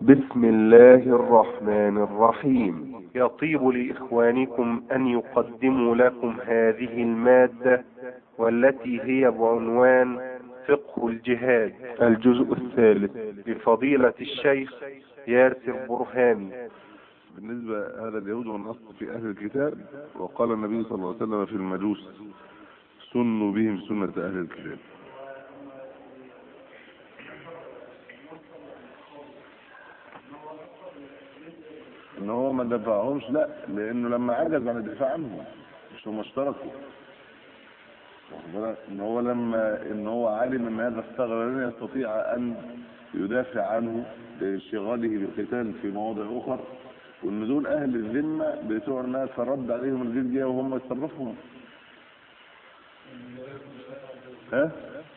بسم الله الرحمن الرحيم يطيب لإخوانكم أن يقدموا لكم هذه المادة والتي هي بعنوان فقه الجهاد الجزء الثالث لفضيلة الشيخ ياسر برهامي بالنسبة هذا اليهود والنص في أهل الكتاب وقال النبي صلى الله عليه وسلم في المجوس سنوا بهم سنة أهل الكتاب ان هو ما دفعهمش لا لانه لما عجز عن الدفاع عنهم مش هم اشتركوا واخد بالك؟ ان هو لما ان هو علم ان هذا الثغر لن يستطيع ان يدافع عنه لانشغاله بالقتال في مواضع اخرى وان دول اهل الذمه بتوع الناس فرد عليهم الجزيه وهم يتصرفهم ها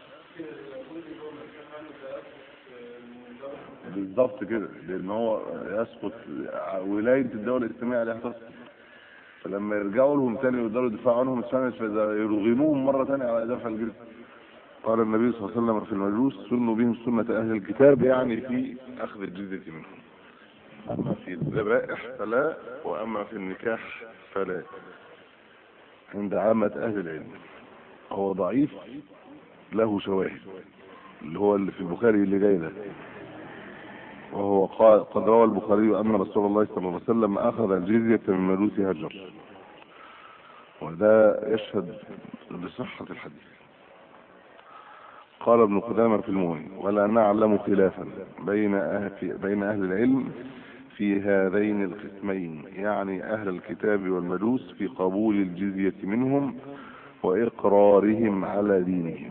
بالظبط كده لان هو يسقط ولايه الدوله الاسلاميه عليها تسقط فلما يرجعوا لهم تاني ويقدروا يدافعوا عنهم السنة يرغموهم مره ثانيه على دفع الجزيه قال النبي صلى الله عليه وسلم في المجوس سنوا بهم سنه اهل الكتاب يعني في اخذ الجزيه منهم اما في الذبائح فلا واما في النكاح فلا عند عامه اهل العلم هو ضعيف له شواهد اللي هو اللي في البخاري اللي جاي ده وهو قال قد روى البخاري أن رسول الله صلى الله عليه وسلم أخذ الجزية من ملوك هجر وده يشهد بصحة الحديث قال ابن قدامة في المغني ولا نعلم خلافا بين أهل, بين أهل العلم في هذين القسمين يعني أهل الكتاب والمجوس في قبول الجزية منهم وإقرارهم على دينهم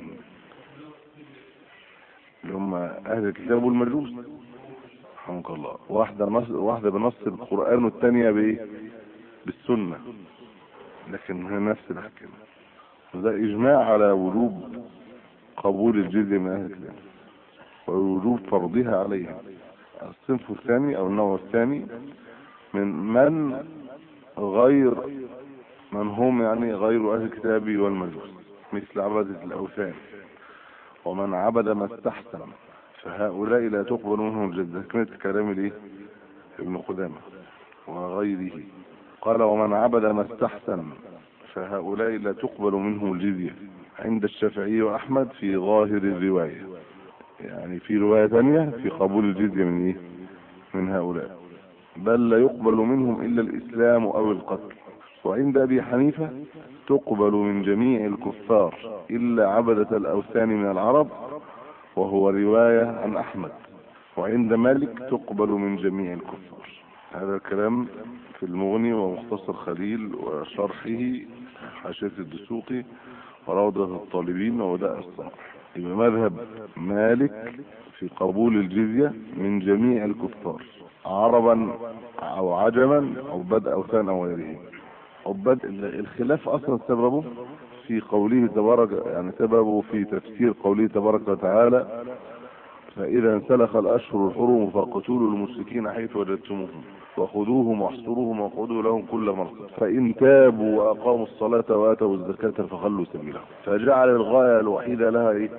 اللي هم أهل الكتاب والمجوس رحمك الله واحدة نص واحدة بنص القرآن والثانية بايه بالسنة لكن هي نفس الاحكام وده اجماع على وجوب قبول الجزية من اهل الكتاب ووجوب فرضها عليها الصنف الثاني او النوع الثاني من من غير من هم يعني غير اهل الكتاب والمجوس مثل عبدة الاوثان ومن عبد ما استحسن فهؤلاء لا تقبل منهم الجزية كانت كلام الايه ابن قدامة وغيره قال ومن عبد ما استحسن فهؤلاء لا تقبل منهم الجزية عند الشافعي وأحمد في ظاهر الرواية يعني في رواية ثانية في قبول الجزية من ايه من هؤلاء بل لا يقبل منهم إلا الإسلام أو القتل وعند أبي حنيفة تقبل من جميع الكفار إلا عبدة الأوثان من العرب وهو رواية عن أحمد وعند مالك تقبل من جميع الكفار هذا الكلام في المغني ومختصر خليل وشرحه حاشية الدسوقي وروضة الطالبين ووداء الصالح يبقى مذهب مالك في قبول الجزية من جميع الكفار عربا أو عجما أو بدء أوثان أو غيره عباد الخلاف أصلا سببه في قوله تبارك يعني سببه في تفسير قوله تبارك وتعالى فإذا انسلخ الأشهر الحرم فاقتلوا المشركين حيث وجدتموهم وخذوهم واحصروهم واقعدوا لهم كل مرصد فإن تابوا وأقاموا الصلاة وآتوا الزكاة فخلوا سبيلهم فجعل الغاية الوحيدة لها إيه؟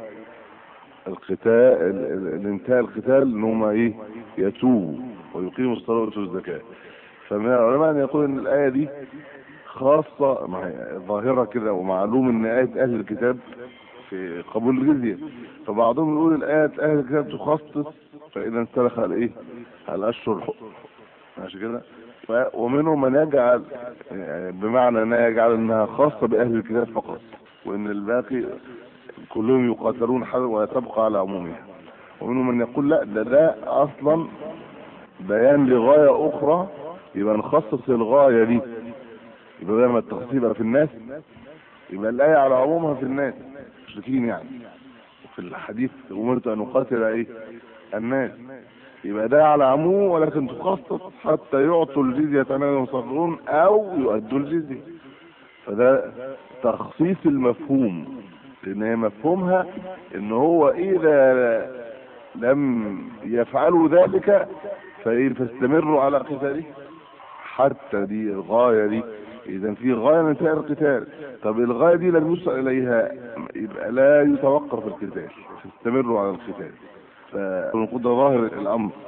القتال الانتهاء القتال ان هم ايه يتوبوا ويقيموا الصلاه ويؤتوا الزكاه فمن العلماء ان يقول ان الايه دي خاصة مع ظاهرة كده ومعلوم ان آية اهل الكتاب في قبول الجزية فبعضهم يقول الآية اهل الكتاب تخصص فاذا انسلخ الايه الاشهر ماشي كده ومنهم من يجعل يعني بمعنى ان يجعل انها خاصة باهل الكتاب فقط وان الباقي كلهم يقاتلون حرب وتبقى على عمومها ومنهم من يقول لا ده ده اصلا بيان لغاية اخرى يبقى نخصص الغاية دي يبقى بدل ما التخصيص يبقى في الناس يبقى الآية على عمومها في الناس مشركين يعني في الحديث أمرت أن أقاتل إيه الناس يبقى ده على عموم ولكن تخصص حتى يعطوا الجزية عنهم صغرون أو يؤدوا الجزية فده تخصيص المفهوم لأن هي مفهومها إن هو إذا لم يفعلوا ذلك فاستمروا على قتاله حتى دي الغاية دي اذا في غاية من سائر القتال طب الغاية دي لم يوصل اليها يبقى لا يتوقف القتال تستمروا على القتال فنقول ده ظاهر الامر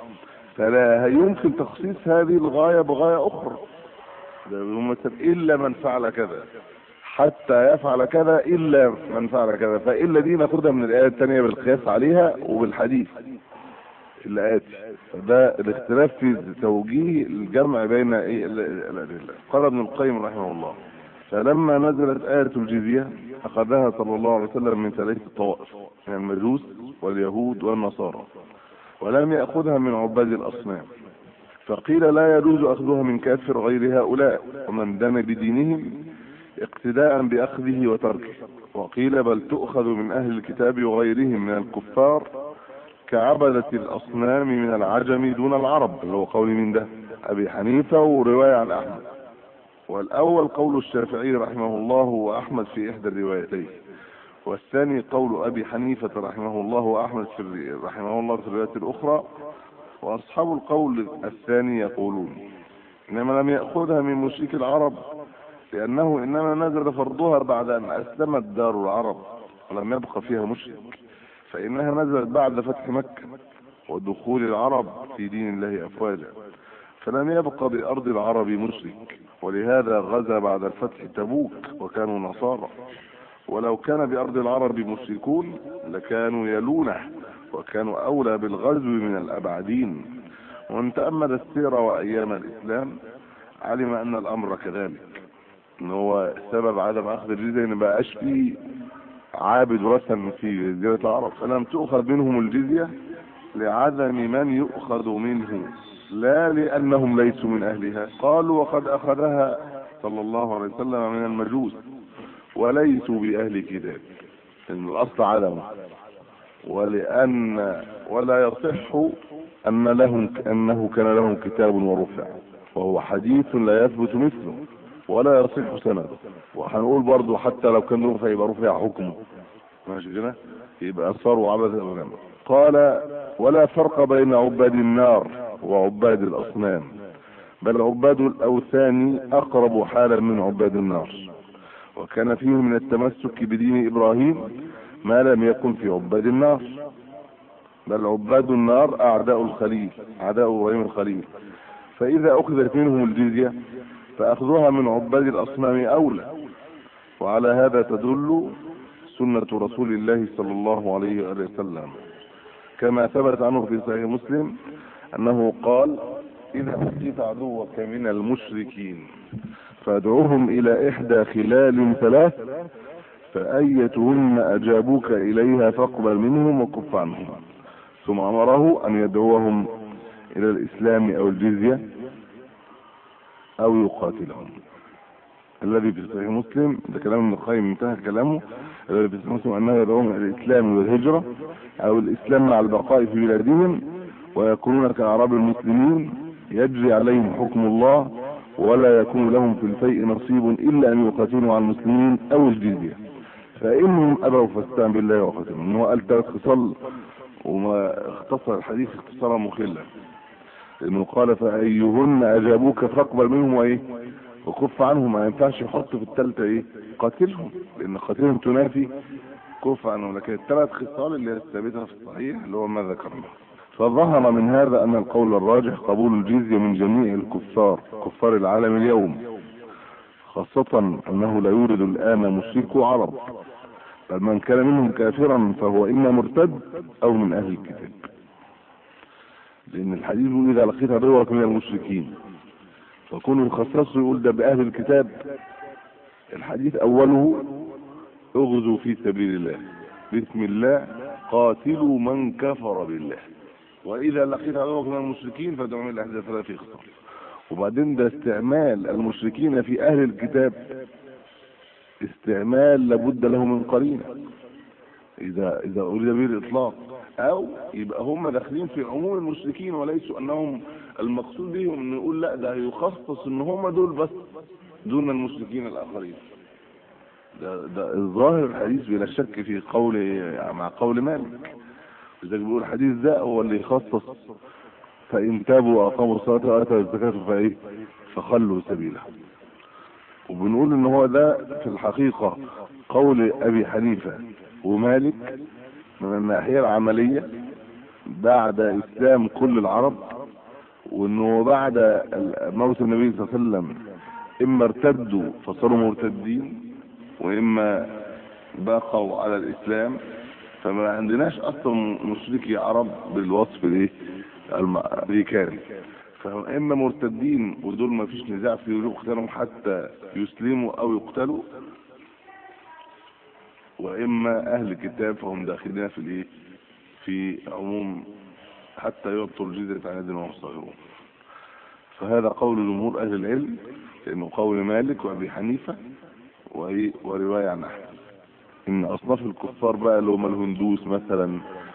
فلا يمكن تخصيص هذه الغاية بغاية أخرى ده مثلا إلا من فعل كذا حتى يفعل كذا إلا من فعل كذا فإلا دي ناخدها من الآية الثانية بالقياس عليها وبالحديث اللي آتي فده الاختلاف في توجيه الجمع بين إيه ال- ال- الأدلة قال ابن القيم رحمه الله فلما نزلت آية الجزية أخذها صلى الله عليه وسلم من ثلاثة طوائف من المجوس واليهود والنصارى ولم يأخذها من عباد الأصنام فقيل لا يجوز أخذها من كافر غير هؤلاء ومن دان بدينهم اقتداء بأخذه وتركه وقيل بل تؤخذ من أهل الكتاب وغيرهم من الكفار كعبدة الأصنام من العجم دون العرب اللي هو قول من ده أبي حنيفة ورواية عن أحمد والأول قول الشافعي رحمه الله وأحمد في إحدى الروايتين والثاني قول أبي حنيفة رحمه الله وأحمد في الري- رحمه الله في الرواية الأخرى وأصحاب القول الثاني يقولون إنما لم يأخذها من مشرك العرب لأنه إنما نزل فرضها بعد أن أسلمت دار العرب ولم يبقى فيها مشرك فإنها نزلت بعد فتح مكة ودخول العرب في دين الله أفواجا فلم يبقى بأرض العرب مشرك ولهذا غزا بعد الفتح تبوك وكانوا نصارى ولو كان بأرض العرب مشركون لكانوا يلونه وكانوا أولى بالغزو من الأبعدين ومن تأمل السير وأيام الإسلام علم أن الأمر كذلك ان هو سبب عدم اخذ الجزية ان بقاش فيه عابد رسم في جزيرة العرب فلم تؤخذ منهم الجزية لعدم من يؤخذ منه لا لانهم ليسوا من اهلها قالوا وقد اخذها صلى الله عليه وسلم من المجوس وليسوا باهل كتاب ان الاصل عدمه ولان ولا يصح ان لهم انه كان لهم كتاب ورفع وهو حديث لا يثبت مثله ولا يصح سنده وهنقول برضو حتى لو كان رفع يبقى رفع حكمه ماشي كده يبقى صاروا عبثا وجمع قال ولا فرق بين عباد النار وعباد الاصنام بل عباد الاوثان اقرب حالا من عباد النار وكان فيه من التمسك بدين ابراهيم ما لم يكن في عباد النار بل عباد النار اعداء الخليل اعداء ابراهيم الخليل فاذا اخذت منهم الجزيه فأخذها من عباد الأصنام أولى وعلى هذا تدل سنة رسول الله صلى الله عليه وآله وسلم كما ثبت عنه في صحيح مسلم أنه قال إذا أتيت عدوك من المشركين فادعوهم إلى إحدى خلال ثلاث فأيتهن أجابوك إليها فاقبل منهم وكف عنهم ثم أمره أن يدعوهم إلى الإسلام أو الجزية او يقاتلهم الذي في صحيح مسلم ده كلام ابن القيم انتهى كلامه الذي في صحيح مسلم انه يدعوهم الى الاسلام والهجره او الاسلام مع البقاء في بلادهم ويكونون كاعراب المسلمين يجري عليهم حكم الله ولا يكون لهم في الفيء نصيب الا ان يقاتلوا على المسلمين او الجزيه فانهم ابوا فاستعن بالله وقاتلهم ان هو قال ثلاث خصال وما اختصر الحديث اختصارا مخلا لانه قال فايهن اجابوك فاقبل منهم وايه وكف عنهم ما ينفعش يحط في الثالثه ايه قاتلهم لان قاتلهم تنافي كف عنهم لكن الثلاث خصال اللي هي الثابته في الصحيح اللي هو ما ذكرنا فظهر من هذا ان القول الراجح قبول الجزيه من جميع الكفار كفار العالم اليوم خاصة انه لا يوجد الان مشركو عرب بل من كان منهم كافرا فهو اما مرتد او من اهل الكتاب لان الحديث يقول اذا لقيت عدوك من المشركين فكونه يخصصه يقول ده باهل الكتاب الحديث اوله اغزوا في سبيل الله بسم الله قاتلوا من كفر بالله واذا لقيت عدوك من المشركين فادعوا من الاحداث ثلاث خصال وبعدين ده استعمال المشركين في اهل الكتاب استعمال لابد له من قرينه اذا اذا اريد به الاطلاق او يبقى هم داخلين في عموم المشركين وليسوا انهم المقصود بهم ان نقول لا ده يخصص ان هم دول بس دون المشركين الاخرين ده, ده الظاهر الحديث بلا شك في قول مع قول مالك لذلك بيقول الحديث ده هو اللي يخصص فان تابوا واقاموا الصلاه واتوا الزكاه فايه فخلوا سبيله وبنقول ان هو ده في الحقيقه قول ابي حنيفه ومالك من الناحيه العمليه بعد اسلام كل العرب وانه بعد ال- موت النبي صلى الله عليه وسلم اما ارتدوا فصاروا مرتدين واما بقوا على الاسلام فما عندناش اصلا مشركي عرب بالوصف الايه الامريكاني فهم اما مرتدين ودول ما فيش نزاع في وجوب قتالهم حتى يسلموا او يقتلوا واما اهل كتاب فهم داخلين في الايه في عموم حتى يعطوا الجزية عن يد وهم صاغرون فهذا قول جمهور اهل العلم لانه قول مالك وابي حنيفه وإيه؟ وروايه عن احمد ان اصناف الكفار بقى اللي هم الهندوس مثلا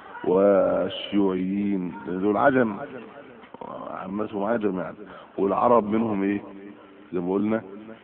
والشيوعيين دول عجم عمتهم عجم يعني والعرب منهم ايه زي ما قلنا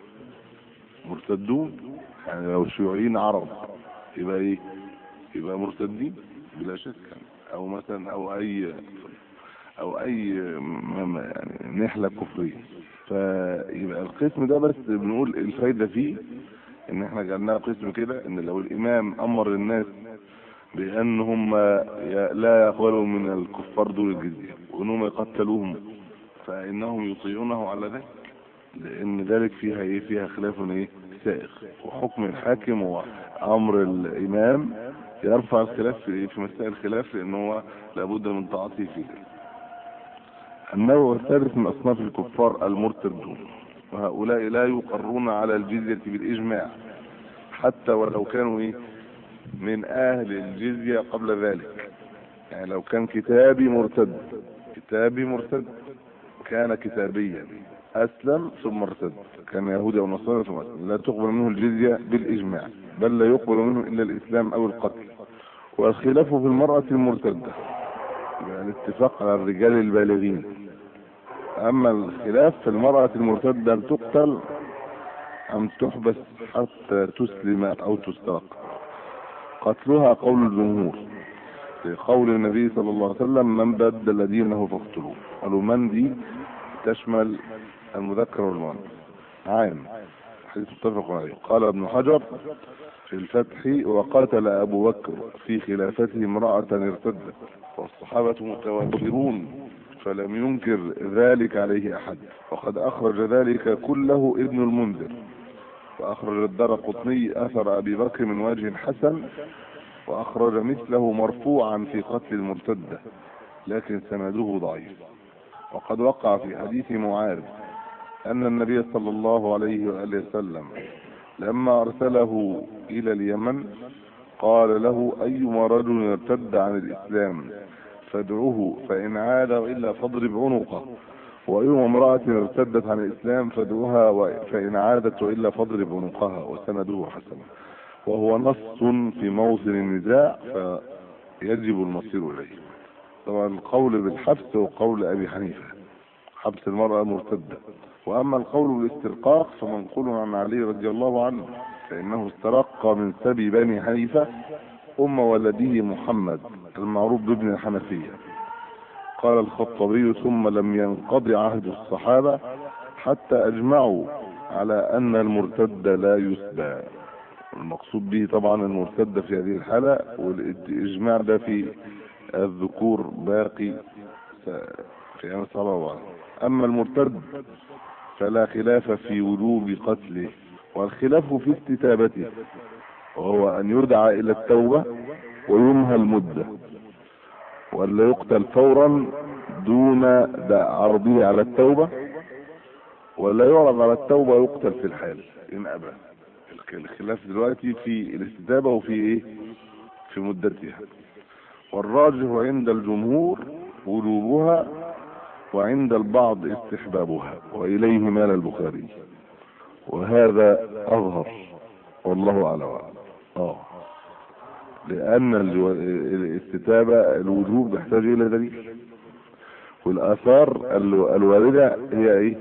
مرتدون يعني لو الشيوعيين عرب يبقى ايه يبقى مرتدين بلا شك يعني. او مثلا او اي او اي م- م- يعني نحله كفريه فيبقى القسم ده بس بنقول الفايده فيه ان احنا جعلناه قسم كده ان لو الامام امر الناس بان هم ي- لا يقبلوا من الكفار دول الجزيه وانهم يقتلوهم فانهم يطيعونه على ذلك لان ذلك فيها ايه فيها خلاف ايه سائغ وحكم الحاكم هو امر الامام يرفع الخلاف في إيه؟ في مسائل الخلاف لان هو لابد من طاعته في ذلك النوع الثالث من اصناف الكفار المرتدون وهؤلاء لا يقرون على الجزية بالاجماع حتى ولو كانوا ايه من اهل الجزية قبل ذلك يعني لو كان كتابي مرتد كتابي مرتد كان كتابيا اسلم ثم ارتد كان يهودي او نصارى ثم أسلم. لا تقبل منه الجزية بالاجماع بل لا يقبل منه الا الاسلام او القتل والخلاف في المرأة المرتدة يعني الاتفاق على الرجال البالغين اما الخلاف في المرأة المرتدة هل تقتل ام تحبس حتى تسلم او تسترق قتلها قول الجمهور في قول النبي صلى الله عليه وسلم من بدل دينه فاقتلوه قالوا من دي تشمل المذكر والمؤنث عام حديث متفق عليه قال ابن حجر في الفتح وقاتل ابو بكر في خلافته امرأة ارتدت والصحابة متواترون فلم ينكر ذلك عليه احد وقد اخرج ذلك كله ابن المنذر واخرج الدار قطني اثر ابي بكر من وجه حسن واخرج مثله مرفوعا في قتل المرتدة لكن سنده ضعيف وقد وقع في حديث معاذ ان النبي صلى الله عليه واله وسلم لما ارسله الى اليمن قال له ايما رجل ارتد عن الاسلام فادعوه فان عاد والا فاضرب عنقه وايما امراه ارتدت عن الاسلام فادعوها و- فان عادت والا فاضرب عنقها وسنده حسن وهو نص في موطن النزاع فيجب المصير اليه طبعا القول بالحبس هو قول ابي حنيفه حبس المراه مرتده واما القول بالاسترقاق فمنقول عن علي رضي الله عنه فانه استرق من سبي بني حنيفه ام ولده محمد المعروف بابن الحنفيه قال الخطبي ثم لم ينقضي عهد الصحابه حتى اجمعوا على ان المرتد لا يسبى المقصود به طبعا المرتد في هذه الحاله والاجماع ده في الذكور باقي في ايام الصحابه اما المرتد فلا خلاف في وجوب قتله والخلاف في استتابته وهو ان يدعى الى التوبة ويمهل مدة ولا يقتل فورا دون عرضه على التوبة ولا يعرض على التوبة ويقتل في الحال ان ابى الخلاف دلوقتي في الاستتابة وفي ايه في مدتها والراجح عند الجمهور وجوبها وعند البعض استحبابها واليه مال البخاري وهذا اظهر والله اعلم اه لان الجو- الاستتابة الوجوب يحتاج الى دليل والاثار ال- الواردة هي ايه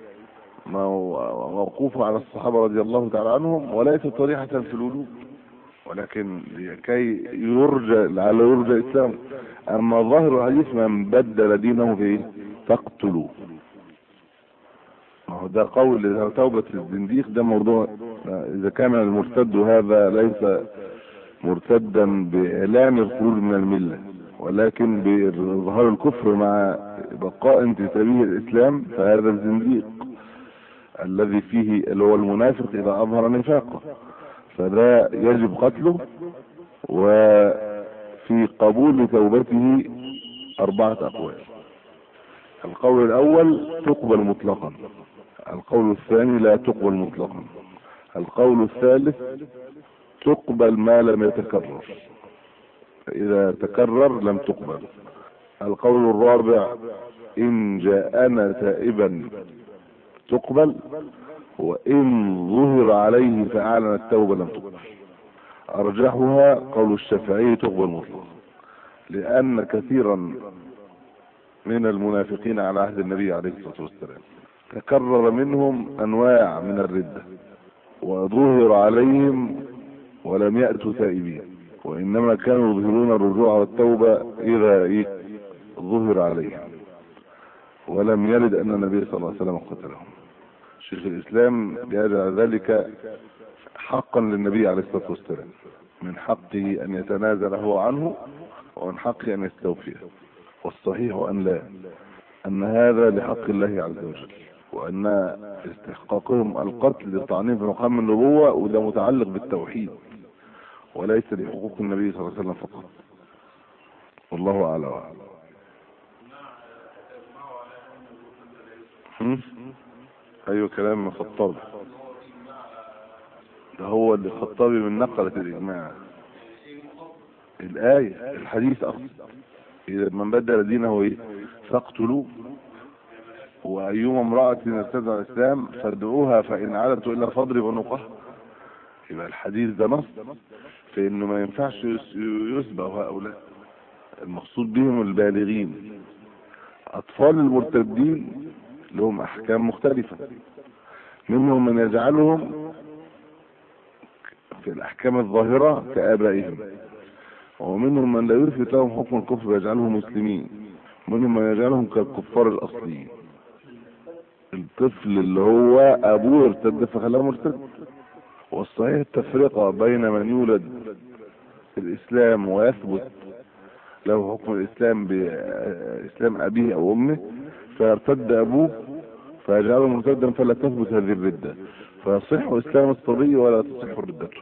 مو- موقوفة على الصحابة رضي الله تعالى عنهم وليست صريحة في الوجوب ولكن لكي يرجى لعل يرجى اسلام اما ظاهر الحديث من بدل دينه في ايه تقتلوا ما هو ده قول توبة الزنديق ده موضوع اذا كان المرتد هذا ليس مرتدا باعلان الخروج من الملة ولكن باظهار الكفر مع يبقى قائم في سبيل الاسلام فهذا الزنديق الذي فيه اللي هو المنافق اذا اظهر نفاقه فده يجب قتله وفي قبول توبته اربعة اقوال القول الاول تقبل مطلقا القول الثاني لا تقبل مطلقا القول الثالث تقبل ما لم يتكرر فإذا تكرر لم تقبل القول الرابع إن جاءنا تائبا تقبل وإن ظهر عليه فأعلن التوبة لم تقبل أرجحها قول الشافعي تقبل مطلقا لأن كثيرا من المنافقين على عهد النبي عليه الصلاة والسلام تكرر منهم أنواع من الردة وظهر عليهم ولم يأتوا تائبين وإنما كانوا يظهرون الرجوع والتوبة إذا إيه ظهر عليهم ولم يرد أن النبي صلى الله عليه وسلم قتلهم شيخ الإسلام يجعل ذلك حقا للنبي عليه الصلاة والسلام من حقه أن يتنازل هو عنه ومن حقه أن يستوفيه والصحيح أن لا أن هذا لحق الله عز وجل وأن استحقاقهم القتل لطعنهم في مقام النبوة وده متعلق بالتوحيد وليس لحقوق النبي صلى الله عليه وسلم فقط والله أعلم هم؟ أيوة كلام من خطابي ده هو اللي خطابي من نقلة الإجماع الآية الحديث أصلا إذا من بدل دينه إيه فاقتلوه وأيما امرأة ارتدى الإسلام فادعوها فإن عادت إلا فاضرب عنقها يبقى الحديث ده نص في إنه ما ينفعش يس- يسبق هؤلاء المقصود بهم البالغين أطفال المرتدين لهم أحكام مختلفة منهم من يجعلهم في الأحكام الظاهرة كآبائهم ومنهم من لا يثبت لهم حكم الكفر ويجعلهم مسلمين منهم من يجعلهم كالكفار الأصليين الطفل اللي هو أبوه ارتد فخلاه مرتد والصحيح التفرقة بين من يولد في الإسلام ويثبت له حكم الإسلام بإسلام أبيه أو أمه فيرتد أبوه فيجعله مرتدا فلا تثبت هذه الردة فيصح إسلام الصبي ولا تصح ردته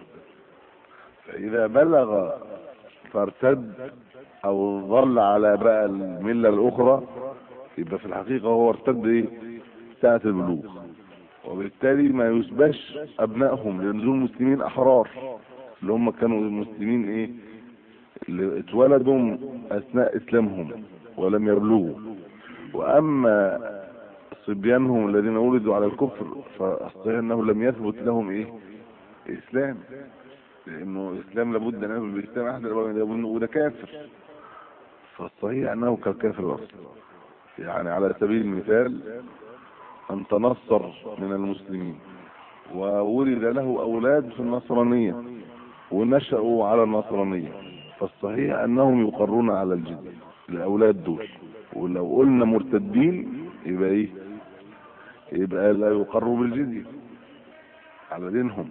فإذا بلغ فارتد أو ظل على بقى الملة الأخرى يبقى في الحقيقة هو ارتد إيه ساعة البلوغ وبالتالي ما يسبش أبنائهم لأن دول مسلمين أحرار اللي هم كانوا المسلمين إيه اللي اتولدوا أثناء إسلامهم ولم يبلغوا وأما صبيانهم الذين ولدوا على الكفر فالصحيح أنه لم يثبت لهم إيه إسلام لأنه الإسلام لابد أن يثبت بالإسلام أحد الأبوين وده كافر فالصحيح أنه كالكافر الأصل يعني على سبيل المثال أن تنصر من المسلمين وولد له أولاد في النصرانية ونشأوا على النصرانية فالصحيح أنهم يقرون على الجزية الأولاد دول ولو قلنا مرتدين يبقى إيه يبقى لا يقروا بالجزية على دينهم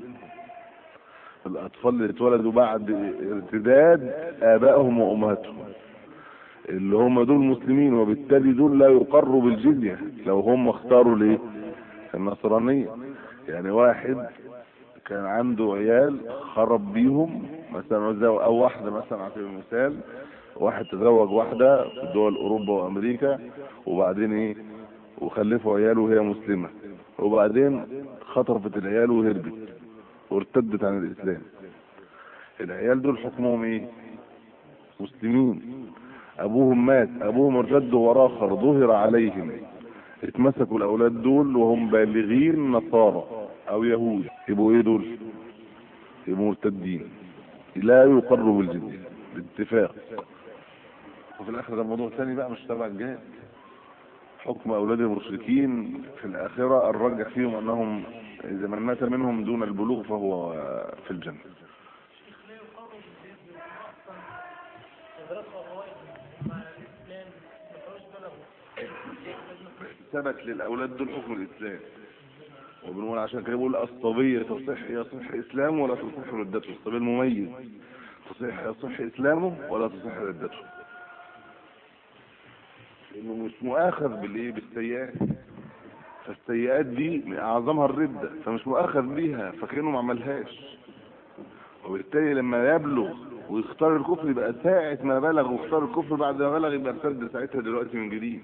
الأطفال اللي اتولدوا بعد ارتداد آبائهم وأمهاتهم اللي هم دول مسلمين وبالتالي دول لا يقروا بالجزية لو هم اختاروا ليه النصرانية يعني واحد كان عنده عيال خرب بيهم مثلا او واحدة مثلا على سبيل المثال واحد تزوج واحدة في دول اوروبا وامريكا وبعدين ايه وخلفوا عيال وهي مسلمة وبعدين خطفت العيال وهربت وارتدت عن الاسلام العيال دول حكمهم ايه مسلمين ابوهم مات ابوهم ارتد وراخر ظهر عليهم اتمسكوا الاولاد دول وهم بالغين نصارى او يهود يبقوا ايه دول يبقوا مرتدين لا يقروا بالجزية باتفاق وفي الاخر ده موضوع ثاني بقى مش تبع الجهاد حكم اولاد المشركين في الاخرة الرجح فيهم انهم اذا من مات منهم دون البلوغ فهو في الجنة ثبت للاولاد دول حكم الاسلام وبنقول عشان كده بقول الصبي تصح يصح اسلامه ولا تصح ردته الصبي المميز تصح يصح اسلامه ولا تصح ردته لانه مش مؤاخذ بالايه بالسيئات فالسيئات دي اعظمها الردة فمش مؤاخذ بيها فكانه ما عملهاش وبالتالي لما يبلغ ويختار الكفر يبقى ساعة ما بلغ واختار الكفر بعد ما بلغ يبقى ارتد ساعتها دلوقتي من جديد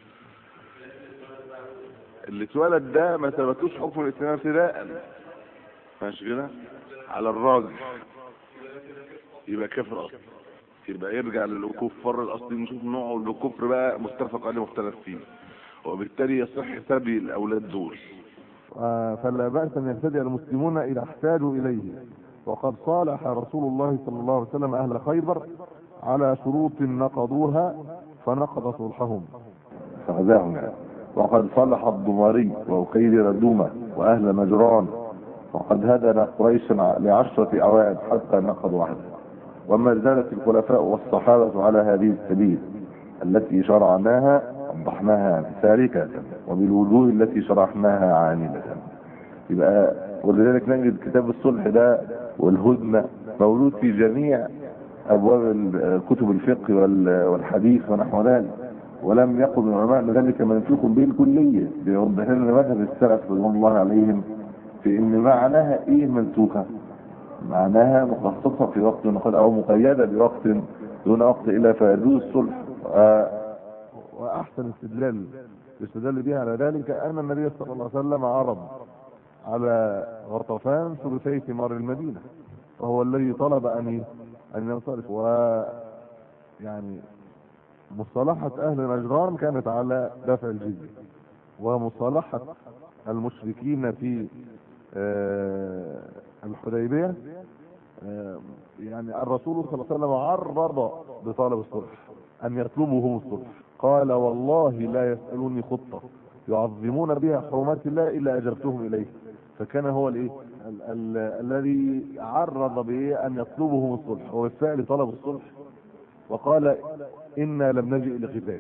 اللي اتولد ده ما ثبتوش حكم الاسلام ابتداء ماشي كده على الراجح يبقى كفر اصلا يبقى يرجع للكفار الاصلي نشوف نوعه الكفر بقى متفق عليه مختلف فيه وبالتالي يصح سبي الاولاد دول آه، فلا بأس أن يهتدي المسلمون إذا احتاجوا إليه وقد صالح رسول الله صلى الله عليه وسلم أهل خيبر على شروط نقضوها فنقض صلحهم فهداهم يعني وقد صلح الضماري وأكيد ردومة وأهل نجران وقد هدنا قريشا لعشرة أوائد حتى نقضوا عهدا وما زالت الخلفاء والصحابة على هذه السبيل التي شرعناها وضحناها سالكة وبالوجوه التي شرحناها عاملة يبقى ولذلك نجد كتاب الصلح ده والهدنة موجود في جميع أبواب ال- كتب الفقه وال- والحديث ونحو ذلك ولم يقل من العلماء أن ذلك منسوخ به الكلية بيوضح لنا مذهب السلف رضوان الله عليهم في ان معناها ايه منسوخة معناها مخصصة في وقت نقل او مقيدة بوقت دون وقت الى فيجوز الصلح آه، وأحسن استدلال يستدل به على ذلك أن النبي صلى الله عليه وسلم عرض على غطفان ثلثي ثمار المدينة وهو الذي طلب أن أن ينصرف و يعني مصالحة أهل نجران كانت على دفع الجزية ومصالحة المشركين في آه، الحديبية آه، يعني الرسول صلى الله عليه وسلم عرض بطلب الصلح أن يطلبوا هم الصلح قال والله لا يسألوني خطة يعظمون بها حرمات الله إلا أجبتهم إليه فكان هو الايه ال- ال- الذي عرض به أن يطلبهم الصلح وبالفعل طلب الصلح وقال إنا لم نجئ لقتال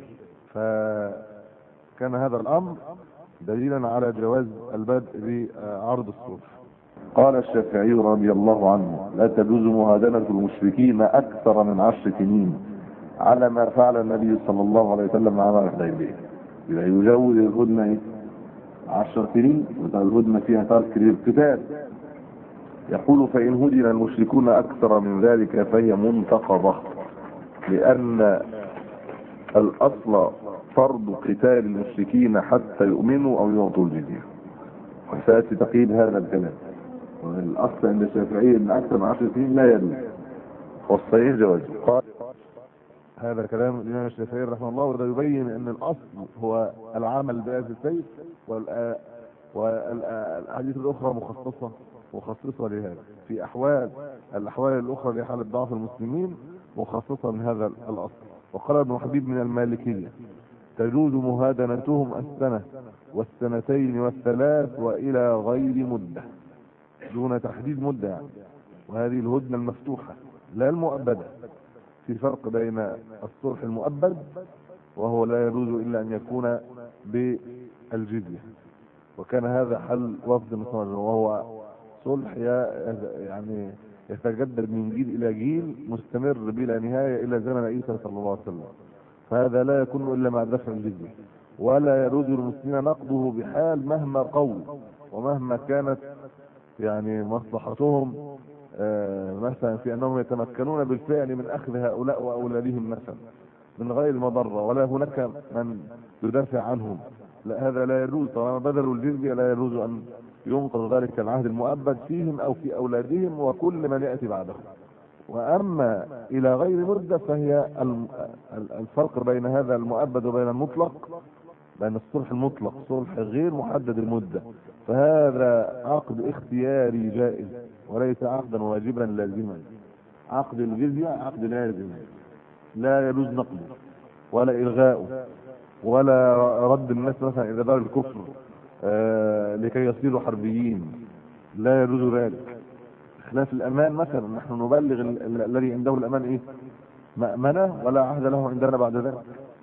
فكان هذا الأمر دليلا على جواز البدء بعرض الصلح قال الشافعي رضي الله عنه لا تجوز مهادنة المشركين اكثر من عشر سنين على ما فعل النبي صلى الله عليه وسلم مع عمل الحديبية يبقى يجوز الهدنة ايه عشر سنين وده الهدنة فيها ترك للقتال يقول فإن هدن المشركون أكثر من ذلك فهي منتقضة لأن الأصل فرض قتال المشركين حتى يؤمنوا أو يعطوا الجزية وسيأتي تقييد هذا الكلام والأصل عند الشافعية أن أكثر من عشر سنين لا يجوز والصحيح جوازه قال هذا كلام الإمام الشافعي رحمه الله وده يبين أن الأصل هو العمل بهذا السيف والآ- والأحاديث الأخرى مخصصة مخصصة لهذا في أحوال الأحوال الأخرى لحالة ضعف المسلمين مخصصة من هذا الأصل وقال ابن حبيب من المالكية تجوز مهادنتهم السنة والسنتين والثلاث وإلى غير مدة دون تحديد مدة يعني وهذه الهدنة المفتوحة لا المؤبدة في فرق بين الصلح المؤبد وهو لا يجوز إلا أن يكون بالجزية وكان هذا حل وفد مصر وهو صلح ي- يعني يتجدد من جيل إلى جيل مستمر بلا نهاية إلى زمن عيسى صلى الله عليه وسلم فهذا لا يكون إلا مع دفع الجزية ولا يجوز للمسلمين نقضه بحال مهما قول ومهما كانت يعني مصلحتهم آه، مثلا في انهم يتمكنون بالفعل من اخذ هؤلاء واولادهم مثلا من غير مضره ولا هناك من يدافع عنهم لا هذا لا يجوز طالما بذلوا الجزيه لا يجوز ان ينقض ذلك العهد المؤبد فيهم او في اولادهم وكل من ياتي بعدهم واما الى غير مده فهي الم- ال- الفرق بين هذا المؤبد وبين المطلق بين الصلح المطلق صلح غير محدد المده فهذا عقد اختياري جائز وليس عقدا واجبا لازما عقد الجزية عقد لازم لا يجوز نقده ولا إلغاؤه ولا رد الناس مثلا إلى دار الكفر آه لكي يصيروا حربيين لا يجوز ذلك خلاف الأمان مثلا نحن نبلغ ال- ال- الذي عنده الأمان إيه مأمنة ولا عهد له عندنا بعد ذلك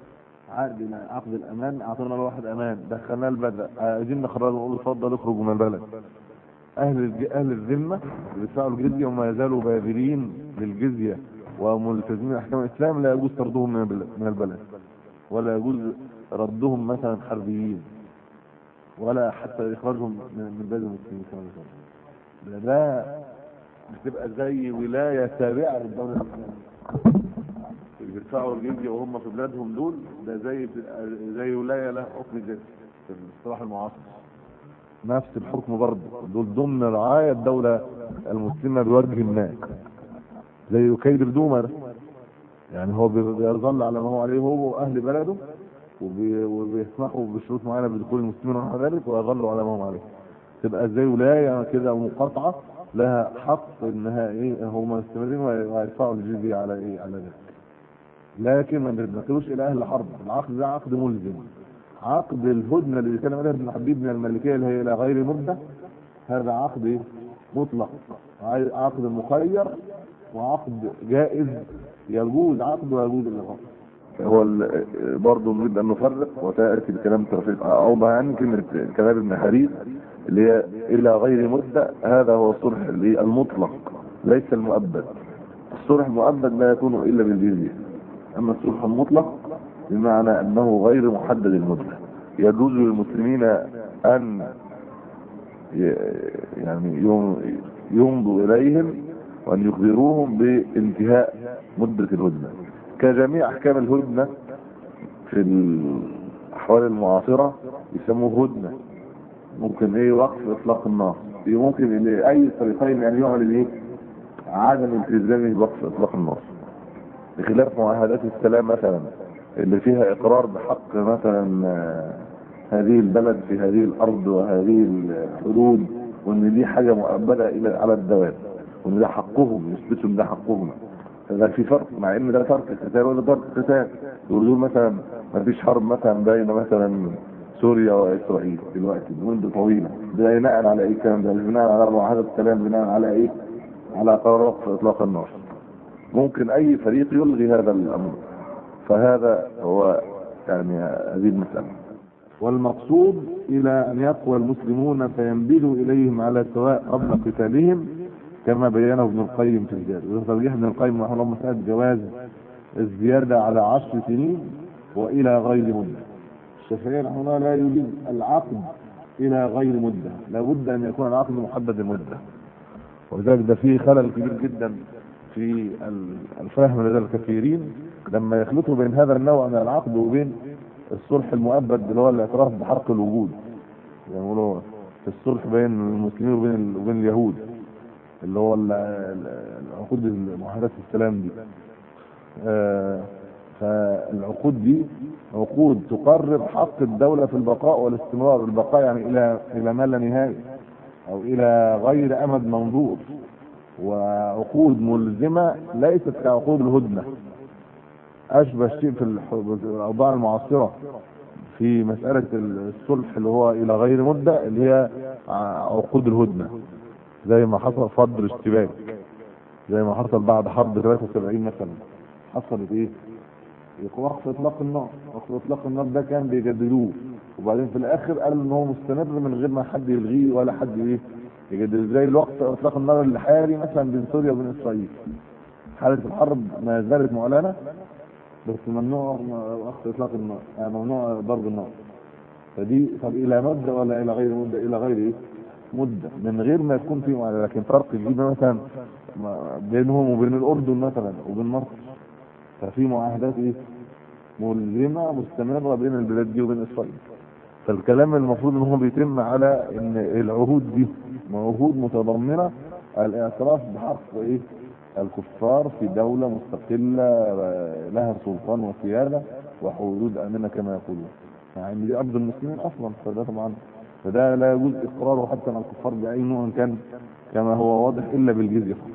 عقد عقد الامان اعطينا الواحد امان دخلناه البلد عايزين نخرجه نقول اتفضل اخرجوا من البلد اهل الج- اهل الذمه بيدفعوا الجزيه وما يزالوا باذلين للجزيه وملتزمين احكام الاسلام لا يجوز طردهم من البلد من البلد ولا يجوز ردهم مثلا حربيين ولا حتى اخراجهم من من بلاد المسلمين كما ذكرنا ده ده بتبقى زي ولايه تابعه للدوله الاسلاميه اللي بيدفعوا الجزيه وهم في بلادهم دول ده زي زي ولايه لها حكم ذاتي في الاصطلاح المعاصر نفس الحكم برضه دول ضمن رعايه الدوله المسلمه بوجه الناس زي كيد الدومه ده يعني هو بي- بيظل على ما هو عليه هو واهل بلده وبي- وبيسمحوا بشروط معينه بدخول المسلمين ونحو ذلك ويظلوا على ما هم عليه تبقى زي ولايه كده مقاطعه لها حق انها ايه هم مستمرين وهي- وهيدفعوا الجزيه على ايه على ذلك لكن ما بنتنقلوش الى اهل حرب العقد ده عقد ملزم عقد الهدنه اللي بيتكلم عليها ابن حبيب من الملكيه اللي هي الى غير مده هذا عقد إيه؟ مطلق عي- عقد مخير وعقد جائز يجوز عقد ويجوز الإغاثة هو ال- برضه نريد ان نفرق وتاتي بكلام توفيق اوضح يعني كلمه كلام ابن حريز اللي هي الى غير مده هذا هو الصلح اللي المطلق ليس المؤبد الصلح المؤبد لا يكون الا بالجزيه اما الصلح المطلق بمعنى انه غير محدد المده يجوز للمسلمين ان ي- يعني يم- يمضوا اليهم وان يخبروهم بانتهاء مده الهدنه كجميع احكام الهدنه في الاحوال المعاصره يسموه هدنه ممكن ايه وقف اطلاق النار ممكن إن اي طريقين ان يعلن ايه عدم التزامه بوقف اطلاق النار بخلاف معاهدات السلام مثلا اللي فيها اقرار بحق مثلا آه، هذه البلد في هذه الارض وهذه الحدود وان دي حاجه مؤبده الى على الدوام وان ده حقهم يثبتوا ان ده حقهم فده في فرق مع ان ده ترك قتال ولا ترك قتال يقولوا مثلا ما فيش حرب مثلا بين مثلا سوريا واسرائيل دلوقتي منذ طويله ده بناء على ايه الكلام ده مش بناء على معاهده السلام بناء على ايه على قرار وقف اطلاق النار ممكن اي فريق يلغي هذا الامر فهذا هو يعني هذه المساله والمقصود إلى أن يقوى المسلمون فينبذوا إليهم على سواء قبل قتالهم كما بينه ابن القيم في الجاد وترجيح ابن القيم رحمه الله مسألة جواز الزيادة على عشر سنين وإلى غير مدة الشافعي رحمه الله لا يوجد العقد إلى غير مدة لابد أن يكون العقد محدد المدة ولذلك ده فيه خلل كبير جدا في ال- الفهم لدى الكثيرين لما يخلطوا بين هذا النوع من العقد وبين الصلح المؤبد اللي هو الاعتراف بحق الوجود يعني يقولوا في الصلح بين المسلمين وبين ال- وبين اليهود اللي هو ال- ال- العقود معاهدات السلام دي آه، فالعقود دي عقود تقرر حق الدولة في البقاء والاستمرار البقاء يعني إلى إلى ما لا نهاية أو إلى غير أمد منظور وعقود ملزمة ليست كعقود الهدنة أشبه شيء في الح- في الأوضاع المعاصرة في مسألة الصلح اللي هو إلى غير مدة اللي هي ع- عقود الهدنة زي ما حصل فض الاشتباك زي ما حصل بعد حرب 73 مثلا حصلت ايه؟ وقف اطلاق النار وقف اطلاق النار ده كان بيجددوه وبعدين في الاخر قالوا ان هو مستمر من غير ما حد يلغيه ولا حد ايه يجدد زي الوقت اطلاق النار الحالي مثلا بين سوريا وبين اسرائيل حالة الحرب ما زالت معلنة بس ممنوع وقت اطلاق النار يعني ممنوع ضرب النار فدي طب الى مدة ولا الى غير مدة الى غير ايه مدة من غير ما يكون في معلنة لكن فرق كبير مثلا ما- بينهم وبين الاردن مثلا وبين مصر ففي معاهدات ايه ملزمة مستمرة بين البلاد دي وبين اسرائيل فالكلام المفروض ان هو بيتم على ان العهود دي عهود متضمنة الاعتراف بحق ايه الكفار في دولة مستقلة آه، لها سلطان وسيادة وحدود امنة كما يقولون يعني دي ارض المسلمين اصلا فده طبعا فده لا يجوز اقراره حتى على الكفار باي نوع كان كما هو واضح الا بالجزية فقط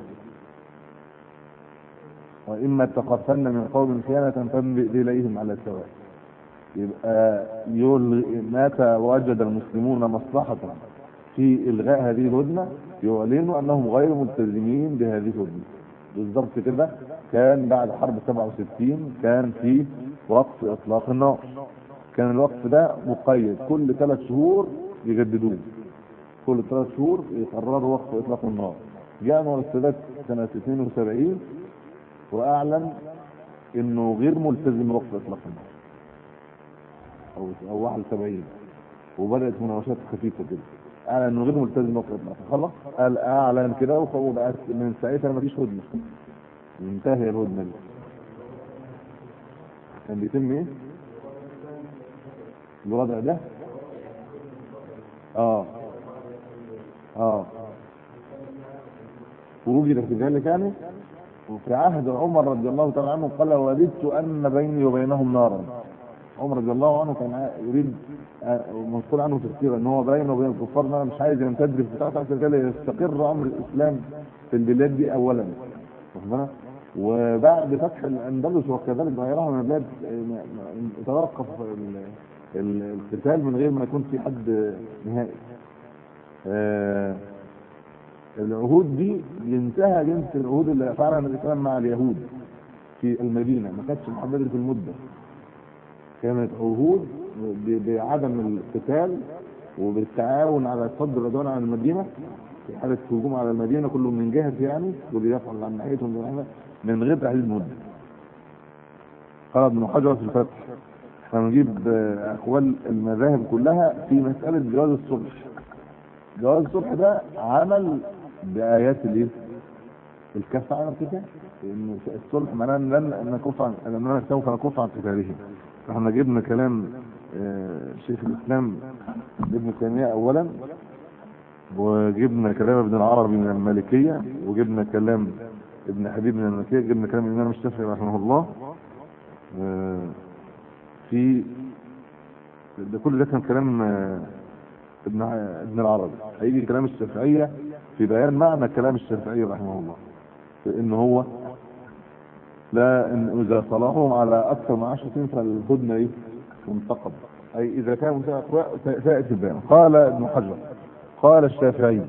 وإما تخافن من قوم خيانة فانبئ إليهم على سواء يبقى يلغي متى وجد المسلمون مصلحة في إلغاء هذه الهدنة يعلنوا أنهم غير ملتزمين بهذه الهدنة بالضبط كده كان بعد حرب 67 كان في وقف إطلاق النار كان الوقف ده مقيد كل ثلاث شهور يجددوه كل ثلاث شهور يقرروا وقف إطلاق النار جاء انور السادات سنة 72 واعلن انه غير ملتزم بوقف اطلاق النار او او 71 وبدات مناوشات خفيفه كده اعلن انه غير ملتزم موقف خلاص قال اعلن كده وخ- وبقت من ساعتها ما فيش هدنه انتهى الهدنه دي كان بيتم ايه؟ الوضع ده اه اه ووجد في ذلك يعني وفي عهد عمر رضي الله تعالى عنه قال وددت ان بيني وبينهم نارا عمر رضي الله عنه كان ع- يريد آه، منقول عنه تفسير ان هو بينه وبين الكفار ان انا مش عايز يمتد في بتاعته عشان كده يستقر امر الاسلام في البلاد دي اولا واخد بالك؟ وبعد فتح الاندلس وكذلك غيرها من البلاد آه، م- م- يتوقف ال- ال- القتال من غير ما يكون في حد نهائي آه، العهود دي ينتهى جنس العهود اللي فعلها الاسلام مع اليهود في المدينه ما كانتش محدده في المده كانت عهود ب- بعدم القتال وبالتعاون على صد العدوان على المدينه في حاله هجوم على المدينه كله من جهه يعني واللي يفعل عن ناحيتهم من ناحية، من غير تحديد مده قال ابن حجر في الفتح احنا بنجيب آه، اقوال المذاهب كلها في مساله جواز الصلح جواز الصلح ده عمل بايات الايه؟ الكف عن القتال ان الصلح معناه ان لن نكف عن اننا سوف نكف عن قتالهم احنا جبنا كلام آه، شيخ الاسلام ابن تيميه اولا وجبنا كلام ابن العربي من المالكيه وجبنا كلام ابن حبيب من المالكيه جبنا كلام الامام الشافعي رحمه الله آه، في ده كل ده كان كلام آه، ابن ع- ابن العربي هيجي كلام الشافعيه في بيان معنى كلام الشافعي رحمه الله في ان هو لا ان اذا صلاحهم على اكثر من 10 سنين فالهدنه ايه منتقب اي اذا كان منتقب سائت البيان قال ابن حجر قال الشافعي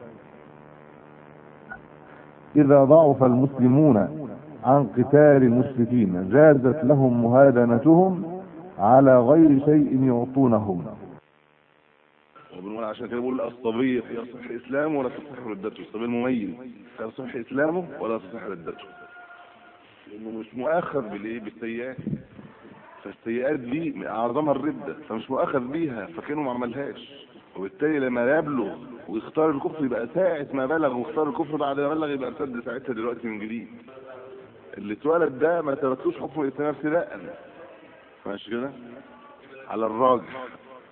اذا ضعف المسلمون عن قتال المشركين جازت لهم مهادنتهم على غير شيء يعطونهم وبنقول عشان كده بقول الصبي يصح اسلامه ولا تصح ردته الصبي المميز لا يصح اسلامه ولا تصح ردته لانه مش مؤاخذ بالايه بالسيئات فالسيئات دي اعظمها الرده فمش مؤاخذ بيها فكانه ما عملهاش وبالتالي لما يبلغ ويختار الكفر يبقى ساعة ما بلغ واختار الكفر بعد ما بلغ يبقى ارتد ساعتها دلوقتي من جديد اللي اتولد ده ما تركتوش حكم الاسلام ابتداء ماشي كده على الراجح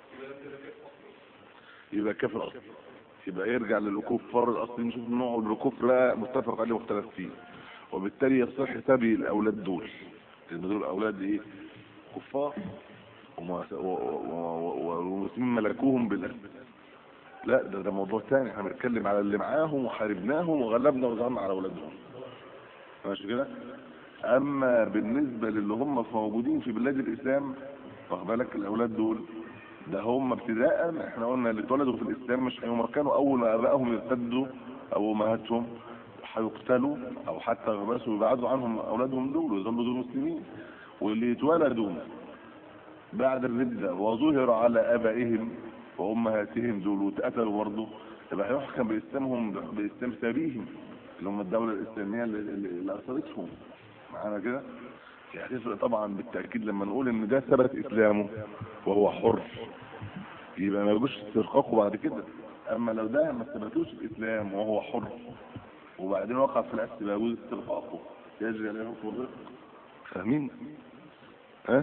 يبقى كافر اصلا يبقى يرجع للكفار الاصلي نشوف نوع الكفر بقى متفق عليه مختلف فيه وبالتالي يصح تبي الاولاد دول لان دول اولاد ايه كفار وما- و- و- و- والمسلمين ملكوهم بالاسد لا ده ده موضوع تاني احنا بنتكلم على اللي معاهم وحاربناهم وغلبنا وظهرنا على اولادهم ماشي كده اما بالنسبه للي هم موجودين في بلاد الاسلام واخد بالك الاولاد دول ده هم ابتداء احنا قلنا اللي اتولدوا في الاسلام مش هيمكنوا اول ما ابائهم يرتدوا او امهاتهم هيقتلوا او حتى يغبسوا ويبعدوا عنهم اولادهم دول ويظلوا دول مسلمين واللي اتولدوا بعد الردة وظهر على ابائهم وامهاتهم دول واتقتلوا برضه يبقى هيحكم باسلامهم باسلام سبيهم اللي هم الدولة الاسلامية اللي, اللي اللي اثرتهم معانا كده هتفرق طبعا بالتأكيد لما نقول ان ده ثبت اسلامه وهو حر يبقى ما يجوش استرقاقه بعد كده اما لو ده ما ثبتوش الاسلام وهو حر وبعدين وقع في الاسد يبقى يجوز استرقاقه يجري عليه حكم الرق فاهمين ها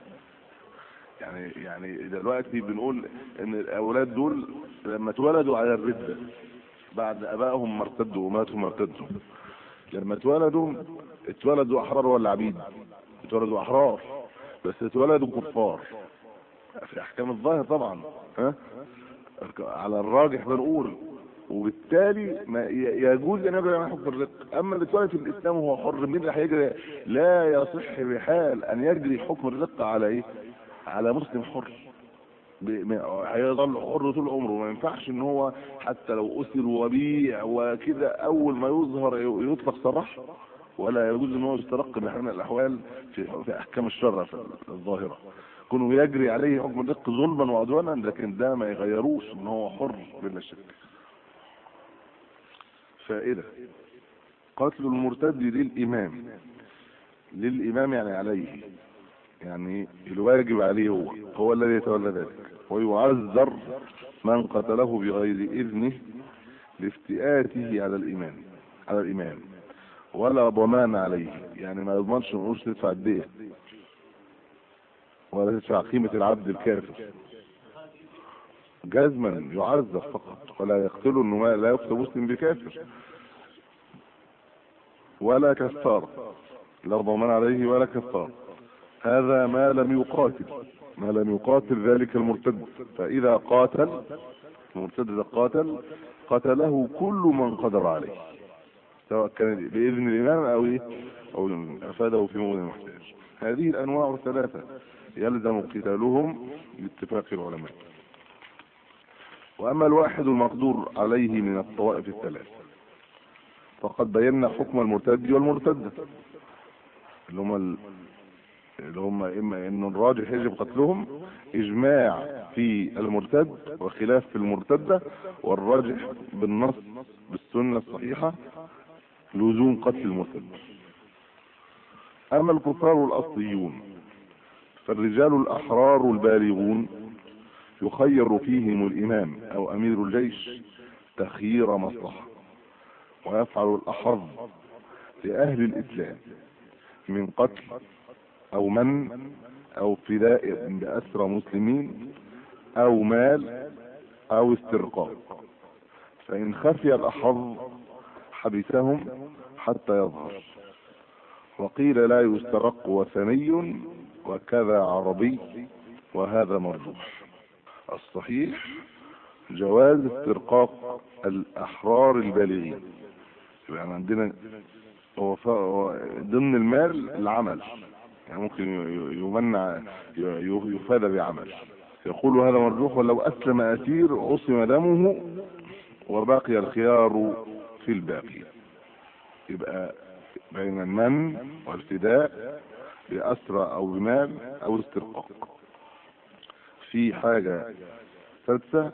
يعني يعني دلوقتي بنقول ان الاولاد دول لما اتولدوا على الردة بعد ابائهم ما ارتدوا وماتهم ارتدوا لما اتولدوا اتولدوا احرار ولا عبيد اتولدوا احرار بس اتولدوا كفار في احكام الظاهر طبعا ها على الراجح بنقول وبالتالي ما ي- يجوز ان يجري على حكم الرق اما اللي اتولد في الاسلام وهو حر مين اللي هيجري لا يصح بحال ان يجري حكم الرق على ايه على مسلم حر ب- م- هيظل حر طول عمره ما ينفعش ان هو حتى لو اسر وبيع وكده اول ما يظهر ي- يطلق صراح ولا يجوز ان هو يسترق بحال من الاحوال في, في احكام الشرع في الظاهره كونه يجري عليه حكم الرق ظلما وعدوانا لكن ده ما يغيروش ان هو حر بلا شك فائده قتل المرتد للامام للامام يعني عليه يعني الواجب عليه هو هو الذي يتولى ذلك ويعذر من قتله بغير إذنه لافتئاته على الإمام على الإمام ولا ضمان عليه يعني ما يضمنش ما يقولش تدفع الدية ولا تدفع قيمة العبد الكافر جزما يعذر فقط ولا يقتله انه ما- لا يقتل مسلم بكافر ولا كفارة لا ضمان عليه ولا كفارة هذا ما لم يقاتل ما لم يقاتل ذلك المرتد فإذا قاتل المرتد إذا قاتل قتله كل من قدر عليه سواء كان بإذن الإمام أو إيه أو أفاده في موضع محتاج هذه الأنواع الثلاثة يلزم قتالهم باتفاق العلماء وأما الواحد المقدور عليه من الطوائف الثلاث فقد بينا حكم المرتد والمرتدة اللي هم ال... اللي هم إما إن الراجح يجب قتلهم إجماع في المرتد وخلاف في المرتدة والراجح بالنص بالسنة الصحيحة لزوم قتل المرتد أما الكفار الأصليون فالرجال الأحرار البالغون يخير فيهم الإمام أو أمير الجيش تخيير مصلحة ويفعل الأحظ لأهل الإسلام من قتل أو من أو فداء بأسرى مسلمين أو مال أو استرقاق فإن خفي الأحظ حبسهم حتى يظهر وقيل لا يسترق وثني وكذا عربي وهذا مرجوح الصحيح جواز استرقاق الأحرار البالغين يبقى عندنا هو ف- هو ضمن المال العمل يعني ممكن ي- يمنع ي- يفاد بعمل يقول هذا مرجوح ولو أسلم أسير عصم دمه وبقي الخيار في الباقي يبقى بين المن والفداء بأسرى أو بمال أو استرقاق في حاجة سادسة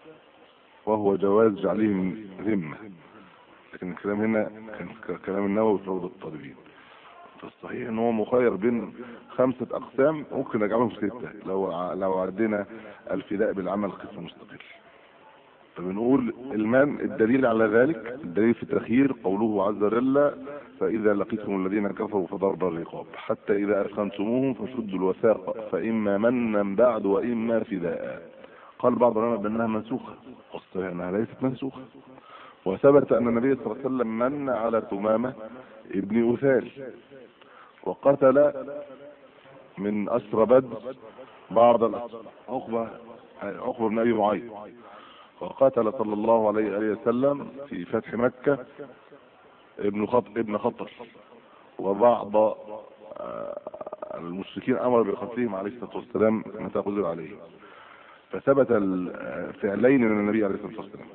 وهو جواز جعلهم ذمة لكن الكلام هنا كان ك- كلام النووي في روضة الطالبين فالصحيح ان هو مخير بين خمسة اقسام ممكن نجعلهم في ستة لو ع- لو عدينا الفداء بالعمل قسم مستقل فبنقول المن الدليل على ذلك الدليل في التخيير قوله عز وجل فإذا لقيتم الذين كفروا فضرب الرقاب حتى إذا أثخنتموهم فشدوا الوثاق فإما منا بعد وإما فداء قال بعض العلماء بأنها منسوخة والصحيح أنها ليست منسوخة وثبت أن النبي صلى الله عليه وسلم من على ثمامة ابن أثال وقتل من أسرى بدر بعض الأسرى عقبة عقبة بن أبي معيط وقاتل صلى الله عليه وآله وسلم في فتح مكة ابن خط ابن خطر وبعض آه، المشركين امر بقتلهم عليه الصلاه والسلام متى قدر عليه فثبت الفعلين من النبي عليه الصلاه والسلام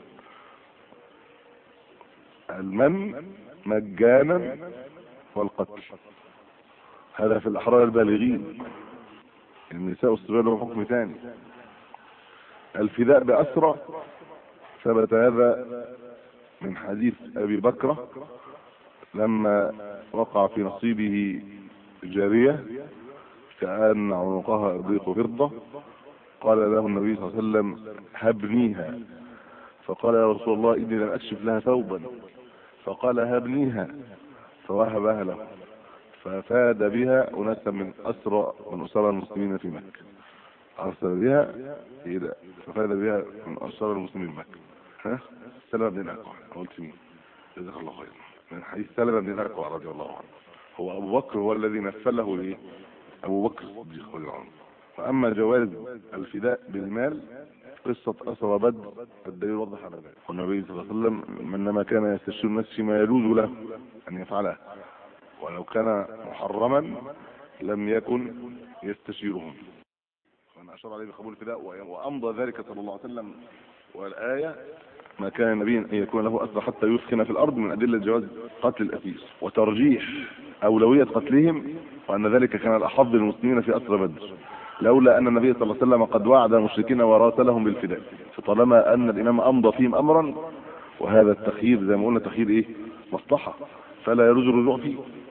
المن مجانا والقتل هذا في الاحرار البالغين النساء والصبيان لهم حكم ثاني الفداء بأسرى ثبت هذا من حديث أبي بكرة لما وقع في نصيبه جارية كأن عنقها ضيق فضة قال له النبي صلى الله عليه وسلم هبنيها فقال يا رسول الله إني لم أكشف لها ثوبا فقال هبنيها فوهبها له ففاد بها أناسا من أسرى من أسرى المسلمين في مكة أرسل بها إلى ففاد بها من أسرى المسلمين في مكة ها سلمة بن الأكوع قلت مين جزاك الله خيرا من حديث سلمة بن الأكوع رضي الله عنه هو أبو بكر هو الذي نفله ليه أبو بكر الصديق رضي الله عنه وأما جواز الفداء بالمال قصة أسرى بدر الدليل وضح على ذلك والنبي صلى الله عليه وسلم إنما كان يستشير الناس فيما يجوز له أن يفعله ولو كان محرما لم يكن يستشيرهم وأنا أشار عليه بقبول الفداء وأمضى ذلك صلى الله عليه وسلم والآية ما كان النبي أن يكون له أسرى حتى يثخن في الأرض من أدلة جواز قتل الأسير وترجيح أولوية قتلهم وأن ذلك كان الأحظ للمسلمين في أسرى بدر لولا أن النبي صلى الله عليه وسلم قد وعد المشركين وراسلهم بالفداء فطالما أن الإمام أمضى فيهم أمرا وهذا التخيير زي ما قلنا تخيير إيه مصلحة فلا يجوز الرجوع فيه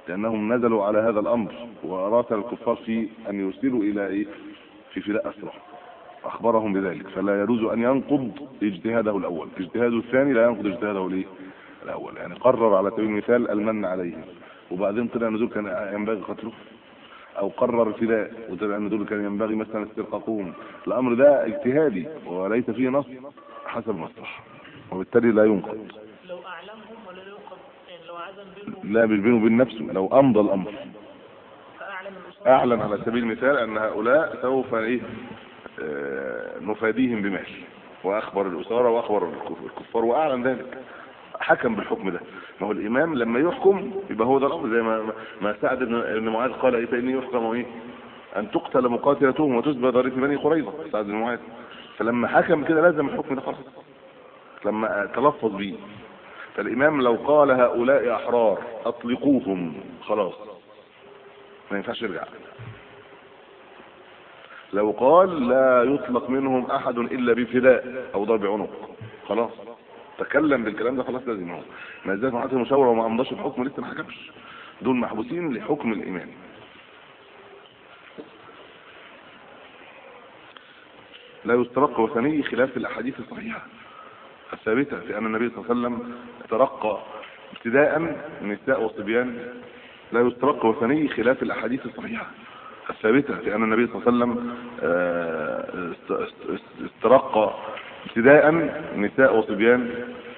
لانهم نزلوا على هذا الامر واراد الكفار في ان يرسلوا الى ايه في فداء اسرى اخبرهم بذلك فلا يجوز ان ينقض اجتهاده الاول اجتهاده الثاني لا ينقض اجتهاده الايه الاول يعني قرر على سبيل المثال المن عليهم وبعدين طلع ان دول كان ينبغي قتله او قرر الفداء وطلع ان دول كان ينبغي مثلا استرقاقهم الامر ده اجتهادي وليس فيه نص حسب المصلحه وبالتالي لا ينقض لو اعلمهم ولا يوقف يعني لو عزم بينهم لا مش بينه وبين نفسه لو امضى الامر فاعلم الاسره اعلن على سبيل المثال ان هؤلاء سوف ايه آه، نفاديهم بمال واخبر الاساره واخبر الكف- الكفار واعلن ذلك حكم بالحكم ده ما هو الامام لما يحكم يبقى هو ده الامر زي ما ما سعد بن بن معاذ قال ايه فاني يحكم ايه ان تقتل مقاتلتهم وتسبى ضريف بني قريظه سعد بن معاذ فلما حكم كده لازم الحكم ده خلاص لما تلفظ بيه فالامام لو قال هؤلاء احرار اطلقوهم خلاص ما ينفعش يرجع لو قال لا يطلق منهم احد الا بفداء او ضرب عنق خلاص تكلم بالكلام ده خلاص لازم هو ما زالت معاه المشاوره وما امضاش الحكم لسه ما حكمش دول محبوسين لحكم الامام لا يسترق وثني خلاف الاحاديث الصحيحه الثابته في ان النبي صلى الله عليه وسلم ترقى ابتداء النساء والصبيان لا يسترق وثني خلاف الاحاديث الصحيحه الثابته في ان النبي صلى الله عليه وسلم آه، است- است- است- استرقى ابتداء نساء وصبيان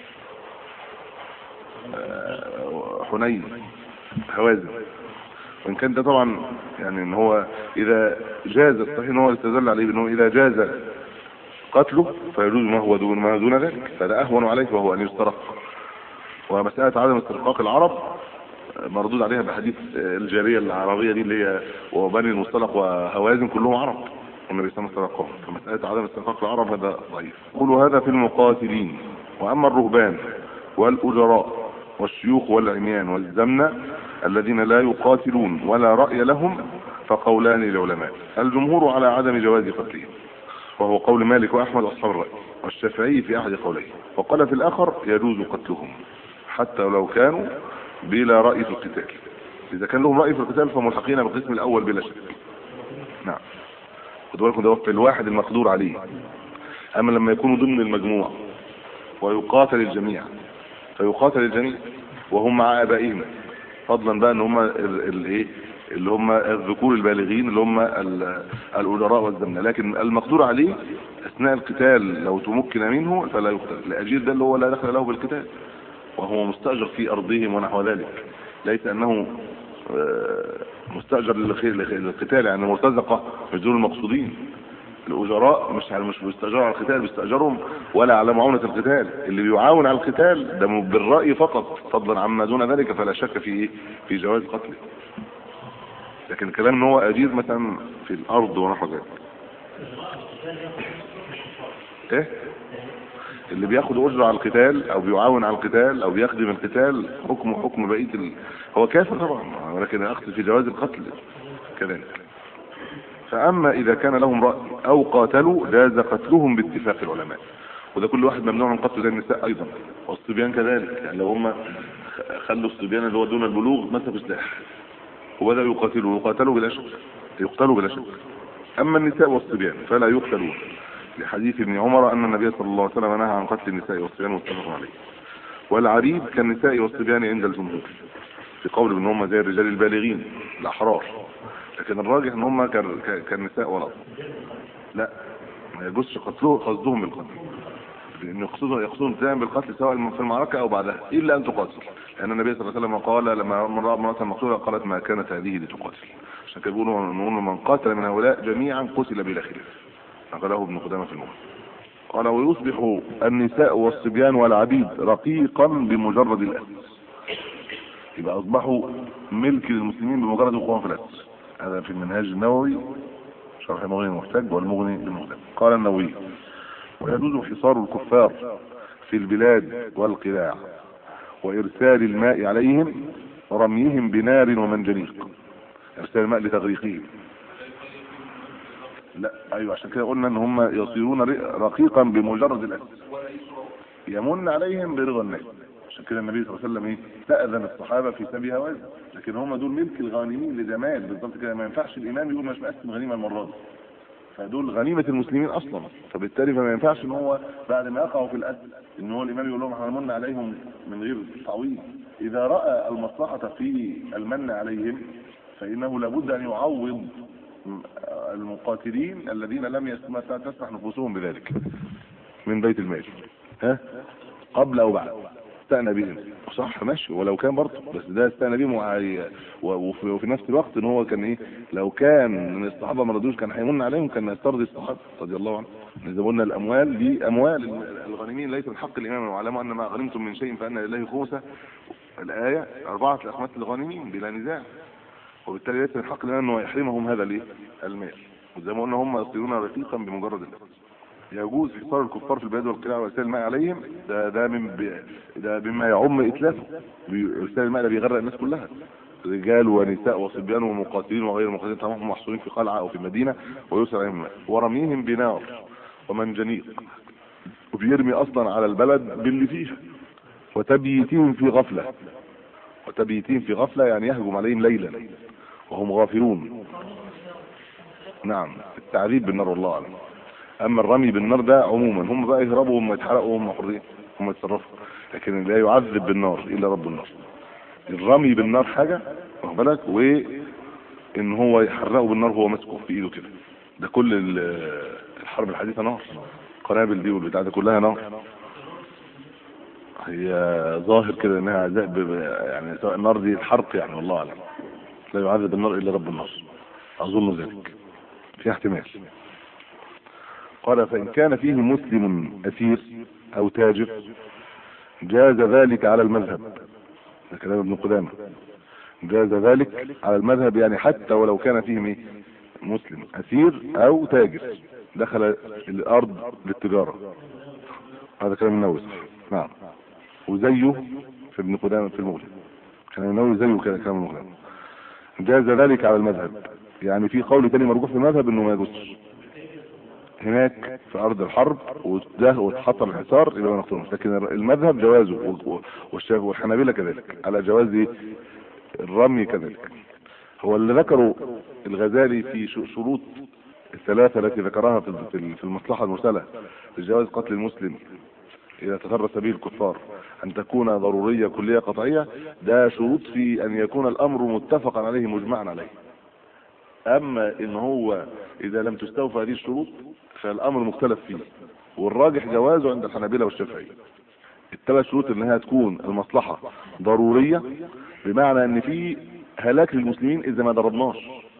آه، حنين هوازن وان كان ده طبعا يعني ان هو اذا جاز الصحيح ان هو يستدل عليه بانه اذا جاز قتله فيجوز ما هو دون ما دون ذلك فده اهون عليه وهو ان يسترق ومساله عدم استرقاق العرب مردود عليها بحديث الجاريه العربيه دي اللي هي وبني المصطلق وهوازن كلهم عرب والنبي صلى الله عليه وسلم فمساله عدم استرقاق العرب هذا ضعيف قولوا هذا في المقاتلين واما الرهبان والاجراء والشيوخ والعميان والزمنة الذين لا يقاتلون ولا راي لهم فقولان للعلماء الجمهور على عدم جواز قتلهم وهو قول مالك واحمد واصحاب الراي والشافعي في احد قوليه وقال في الاخر يجوز قتلهم حتى لو كانوا بلا راي في القتال اذا كان لهم راي في القتال فملحقين بالقسم الاول بلا شك نعم خدوا بالكم ده في الواحد المقدور عليه اما لما يكونوا ضمن المجموع ويقاتل الجميع فيقاتل الجميع وهم مع ابائهم فضلا بقى ان هم الايه اللي هم الذكور البالغين اللي هم ال- الاجراء والزمنه لكن المقدور عليه اثناء القتال لو تمكن منه فلا يقتل الاجير ده اللي هو لا دخل له بالقتال وهو مستاجر في ارضهم ونحو ذلك ليس انه آه، مستاجر للخ- للخ- للقتال يعني مرتزقه مش دول المقصودين الاجراء مش مش بيستاجروا على القتال بيستاجرهم ولا على معونه القتال اللي بيعاون على القتال ده بالراي فقط فضلا عما دون ذلك فلا شك في ايه في جواز قتله لكن الكلام ان هو اجير مثلا في الارض ونحو ذلك ايه اللي بياخد اجره على القتال او بيعاون على القتال او بيخدم القتال حكمه حكم بقيه ال... هو كافر طبعا ولكن اقصد في جواز القتل كذلك فاما اذا كان لهم راي او قاتلوا جاز قتلهم باتفاق العلماء وده كل واحد ممنوع من قتله زي النساء ايضا والصبيان كذلك يعني لو هم خلوا الصبيان اللي هو دون البلوغ مسكوا سلاح وبداوا يقاتلوا يقاتلوا بلا شك يقتلوا بلا شك اما النساء والصبيان فلا يقتلون لحديث ابن عمر ان النبي صلى الله عليه وسلم نهى عن قتل النساء والصبيان متفق عليه والعريب كالنساء والصبيان عند الجمهور في قول ان هم زي الرجال البالغين الاحرار لكن الراجح ان هم كال- ك- كالنساء والأطفال لا ما يجوزش قتلهم قصدهم بالقتل لان يقصدون يقصدون ابتداء بالقتل سواء في المعركه او بعدها الا ان تقاتل لان النبي صلى الله عليه وسلم قال لما من راى امراه مقتوله قالت ما كانت هذه لتقاتل عشان كده بيقولوا نقول من قاتل من هؤلاء جميعا قتل بلا خلاف نقله ابن قدامه في المغني قال ويصبح النساء والصبيان والعبيد رقيقا بمجرد الاسر يبقى اصبحوا ملك للمسلمين بمجرد وقوعهم في الاسر هذا في المنهاج النووي شرح المغني المحتاج والمغني المحتاج قال النووي ويجوز حصار الكفار في البلاد والقلاع وارسال الماء عليهم ورميهم بنار ومنجنيق ارسال الماء لتغريقهم لا ايوه عشان كده قلنا ان هم يصيرون ر- رقيقا بمجرد الاسر يمن عليهم برضا الناس عشان كده النبي صلى الله عليه وسلم ايه استاذن الصحابه في سبي هوازن لكن هم دول ملك الغانمين لجمال بالظبط كده ما ينفعش الامام يقول مش مقسم غنيمه المره دي فدول غنيمه المسلمين اصلا فبالتالي فما ينفعش ان هو بعد ما يقعوا في الاسر ان هو الامام يقول لهم احنا من عليهم من غير تعويض اذا راى المصلحه في المن عليهم فانه لابد ان يعوض المقاتلين الذين لم يسمح تسمح نفوسهم بذلك من بيت المال ها قبل او بعد استأنى بهم صح ماشي ولو كان برضه بس ده استأنى بهم وعي- و- وفي, وفي نفس الوقت ان هو كان ايه لو كان من الصحابه ما رضوش كان هيمن عليهم كان يسترضي الصحابه رضي الله عنهم اذا قلنا الاموال دي اموال الغانمين ليس من حق الامام واعلموا ان ما غنمتم من شيء فان لله خمسه الايه اربعه الاخماس للغانمين بلا نزاع وبالتالي ليس من حق الامام انه يحرمهم هذا الايه المال وزي ما قلنا هم يصيرون رقيقا بمجرد الاسم يجوز إيصال الكفار في البلاد والقلاع وإرسال الماء عليهم ده ده من بي ده مما يعم إتلافه بي- إرسال الماء ده بيغرق الناس كلها رجال ونساء وصبيان ومقاتلين وغير المقاتلين تمامهم محصورين في قلعة أو في مدينة ويرسل عليهم الماء ورميهم بنار ومنجنيق وبيرمي أصلا على البلد باللي فيها وتبييتهم في غفلة وتبييتهم في غفلة يعني يهجم عليهم ليلا وهم غافلون نعم التعذيب بالنار والله أعلم اما الرمي بالنار ده عموما هم بقى يهربوا هم يتحرقوا هم حرين هم يتصرفوا لكن لا يعذب بالنار الا رب النار الرمي بالنار حاجه واخد بالك وان هو يحرقه بالنار وهو ماسكه في ايده كده ده كل ال- الحرب الحديثه نار القنابل دي والبتاع ده كلها نار هي ظاهر كده انها ذهب يعني سواء النار دي الحرق يعني والله اعلم لا يعذب النار الا رب النار اظن ذلك في احتمال قال فإن كان فيه مسلم أسير أو تاجر جاز ذلك على المذهب ده كلام ابن قدامة جاز ذلك على المذهب يعني حتى ولو كان فيه مين؟ مسلم أسير أو تاجر دخل الأرض للتجارة هذا كلام النووي صح نعم وزيه في ابن قدامة في المغني كلام النووي زيه كده كلام المغني جاز ذلك على المذهب يعني في قول تاني مرجوح في المذهب انه ما يجوزش هناك في ارض الحرب وده واتحط الحصار يبقى ما نقتلهمش لكن المذهب جوازه و- و- والشاف والحنابلة كذلك على جواز إيه؟ الرمي كذلك هو اللي ذكره الغزالي في ش- شروط الثلاثة التي ذكرها في في- في المصلحة المرسلة لجواز قتل المسلم إذا تفرس به الكفار أن تكون ضرورية كلية قطعية ده شروط في أن يكون الأمر متفقا عليه مجمعا عليه اما ان هو اذا لم تستوفى هذه الشروط فالامر مختلف فيه والراجح جوازه عند الحنابلة والشافعية الثلاث شروط انها تكون المصلحة ضرورية بمعنى ان في هلاك للمسلمين اذا ما ضربناش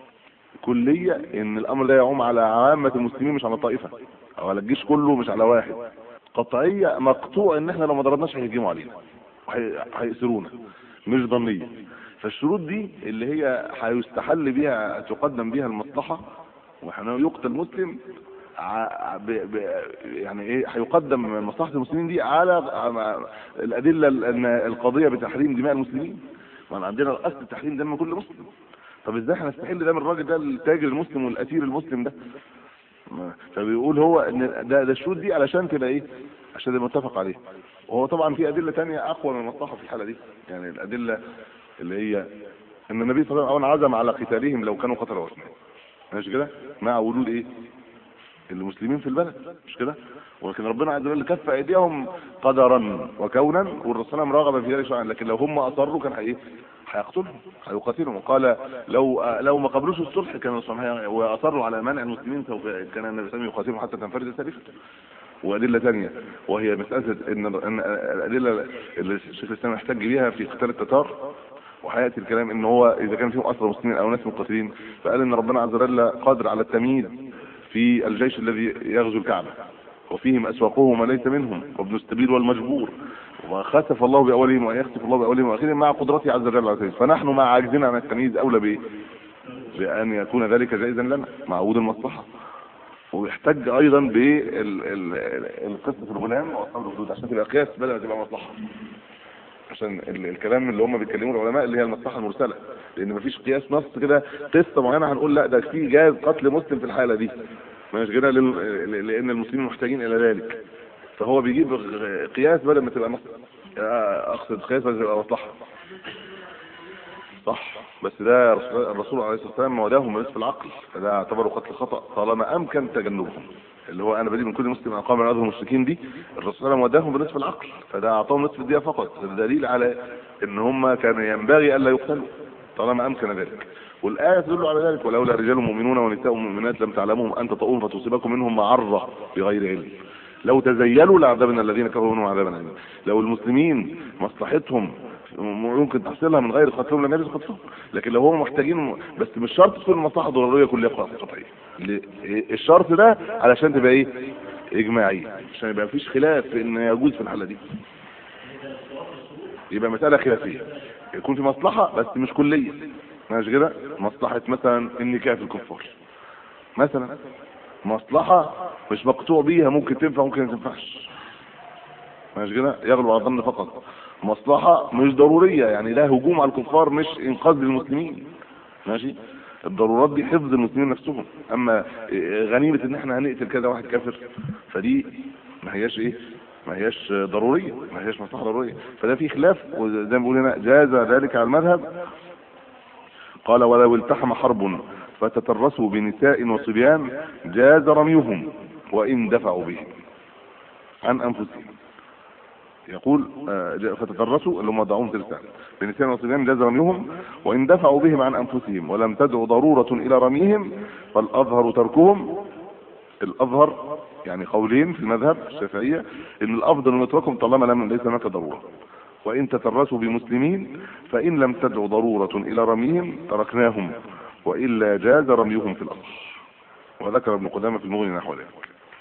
كلية ان الامر ده يعوم على عامة المسلمين مش على طائفة او على الجيش كله مش على واحد قطعية مقطوع ان احنا لو ما ضربناش هيهجموا علينا وهي- هيأسرونا مش ظنية فالشروط دي اللي هي هيستحل بيها تقدم بيها المصلحة وحنا يقتل مسلم ع- ب... ب... يعني ايه هيقدم مصلحة المسلمين دي على على الأدلة ال- ان القضية بتحريم دماء المسلمين وانا عندنا الاصل تحريم دم كل مسلم طب ازاي هنستحل دم الراجل ده التاجر المسلم والاسير المسلم ده ما- فبيقول هو ان ده ده الشروط دي علشان تبقى ايه عشان يبقى متفق عليه وهو طبعا في ادله تانية اقوى من المصلحه في الحاله دي يعني الادله اللي هي ان النبي صلى الله عليه وسلم عزم على قتالهم لو كانوا قتلوا عثمان مش كده مع وجود ايه المسلمين في البلد مش كده ولكن ربنا عز وجل كف ايديهم قدرا وكونا والرسول صلى الله عليه وسلم رغب في ذلك شرعا لكن لو هم اصروا كان هي هيقتلهم هيقاتلهم وقال لو لو ما قبلوش الصلح كان الرسول صلى الله عليه وسلم واصروا على منع المسلمين سوف كان النبي صلى الله عليه وسلم يقاتلهم حتى تنفرد سالفته وادله ثانيه وهي مساله ان ان الادله اللي الشيخ الاسلام يحتج بيها في قتال التتار وحياتي الكلام ان هو اذا كان فيهم اسرى مسلمين او ناس مقاتلين فقال ان ربنا عز وجل قادر على التمييز في الجيش الذي يغزو الكعبه وفيهم اسواقهم وليس منهم وابن السبيل والمجبور وخسف الله باولهم ويخسف الله باولهم واخرهم مع قدرته عز وجل على التمييز فنحن مع عجزنا عن التمييز اولى بايه؟ بان يكون ذلك جائزا لنا مع وجود المصلحه ويحتج ايضا بالقصه في الغلام واصحاب الحدود عشان تبقى قياس بدل ما تبقى مصلحه عشان ال- الكلام اللي هم بيتكلموا العلماء اللي هي المصلحه المرسله لان مفيش قياس نص كده قصه معينه هنقول لا ده في جاز قتل مسلم في الحاله دي مش كده لل- لان المسلمين محتاجين الى ذلك فهو بيجيب غ- قياس بدل ما تبقى نص آه، اقصد قياس بدل ما تبقى مصلحه صح بس ده رسول- الرسول عليه الصلاه والسلام وداهم بنصف العقل فده يعتبر قتل خطا طالما امكن تجنبهم اللي هو انا بريد من كل مسلم اقام من اذى المشركين دي الرسول صلى الله عليه وسلم وداهم بنصف العقل فده اعطاهم نصف الديه فقط ده دليل على ان هم كان ينبغي الا يقتلوا طالما امكن ذلك والايه تدل على ذلك ولولا رجال مؤمنون ونساء مؤمنات لم تعلموهم ان تطؤوهم فتصيبكم منهم معره بغير علم لو تزيلوا لعذبنا الذين كفروا منهم عذابا اليما لو المسلمين مصلحتهم ممكن تحصلها من غير قتلهم لم يجوز قتلهم لكن لو هم محتاجين بس مش شرط تكون المصلحه ضروريه كلها قطعيه ل- الشرط ده علشان تبقى ايه اجماعيه عشان يبقى مفيش خلاف في ان يجوز في الحاله دي يبقى مساله خلافيه يكون في مصلحه بس مش كليه ماشي كده مصلحه مثلا النكاح في الكفار مثلا مصلحه مش مقطوع بيها ممكن تنفع ممكن ما تنفعش ماشي كده يغلب على الظن فقط مصلحة مش ضرورية يعني لا هجوم على الكفار مش انقاذ للمسلمين ماشي الضرورات دي حفظ المسلمين نفسهم اما غنيمة ان احنا هنقتل كذا واحد كافر فدي ما هياش ايه ما هياش ضرورية ما هياش مصلحة ضرورية فده في خلاف وزي ما بيقول هنا جاز ذلك على المذهب قال ولو التحم حرب فتترسوا بنساء وصبيان جاز رميهم وان دفعوا بهم عن انفسهم يقول آه، جاء فتترسوا اللي هم ضعهم ترسال بنسيان وصبيان جاز رميهم وان دفعوا بهم عن انفسهم ولم تدع ضروره الى رميهم فالاظهر تركهم الاظهر يعني قولين في المذهب الشافعيه ان الافضل ان نتركهم طالما لم ليس هناك ضروره وان تترسوا بمسلمين فان لم تدع ضروره الى رميهم تركناهم والا جاز رميهم في الارض وذكر ابن قدامه في المغني نحو ذلك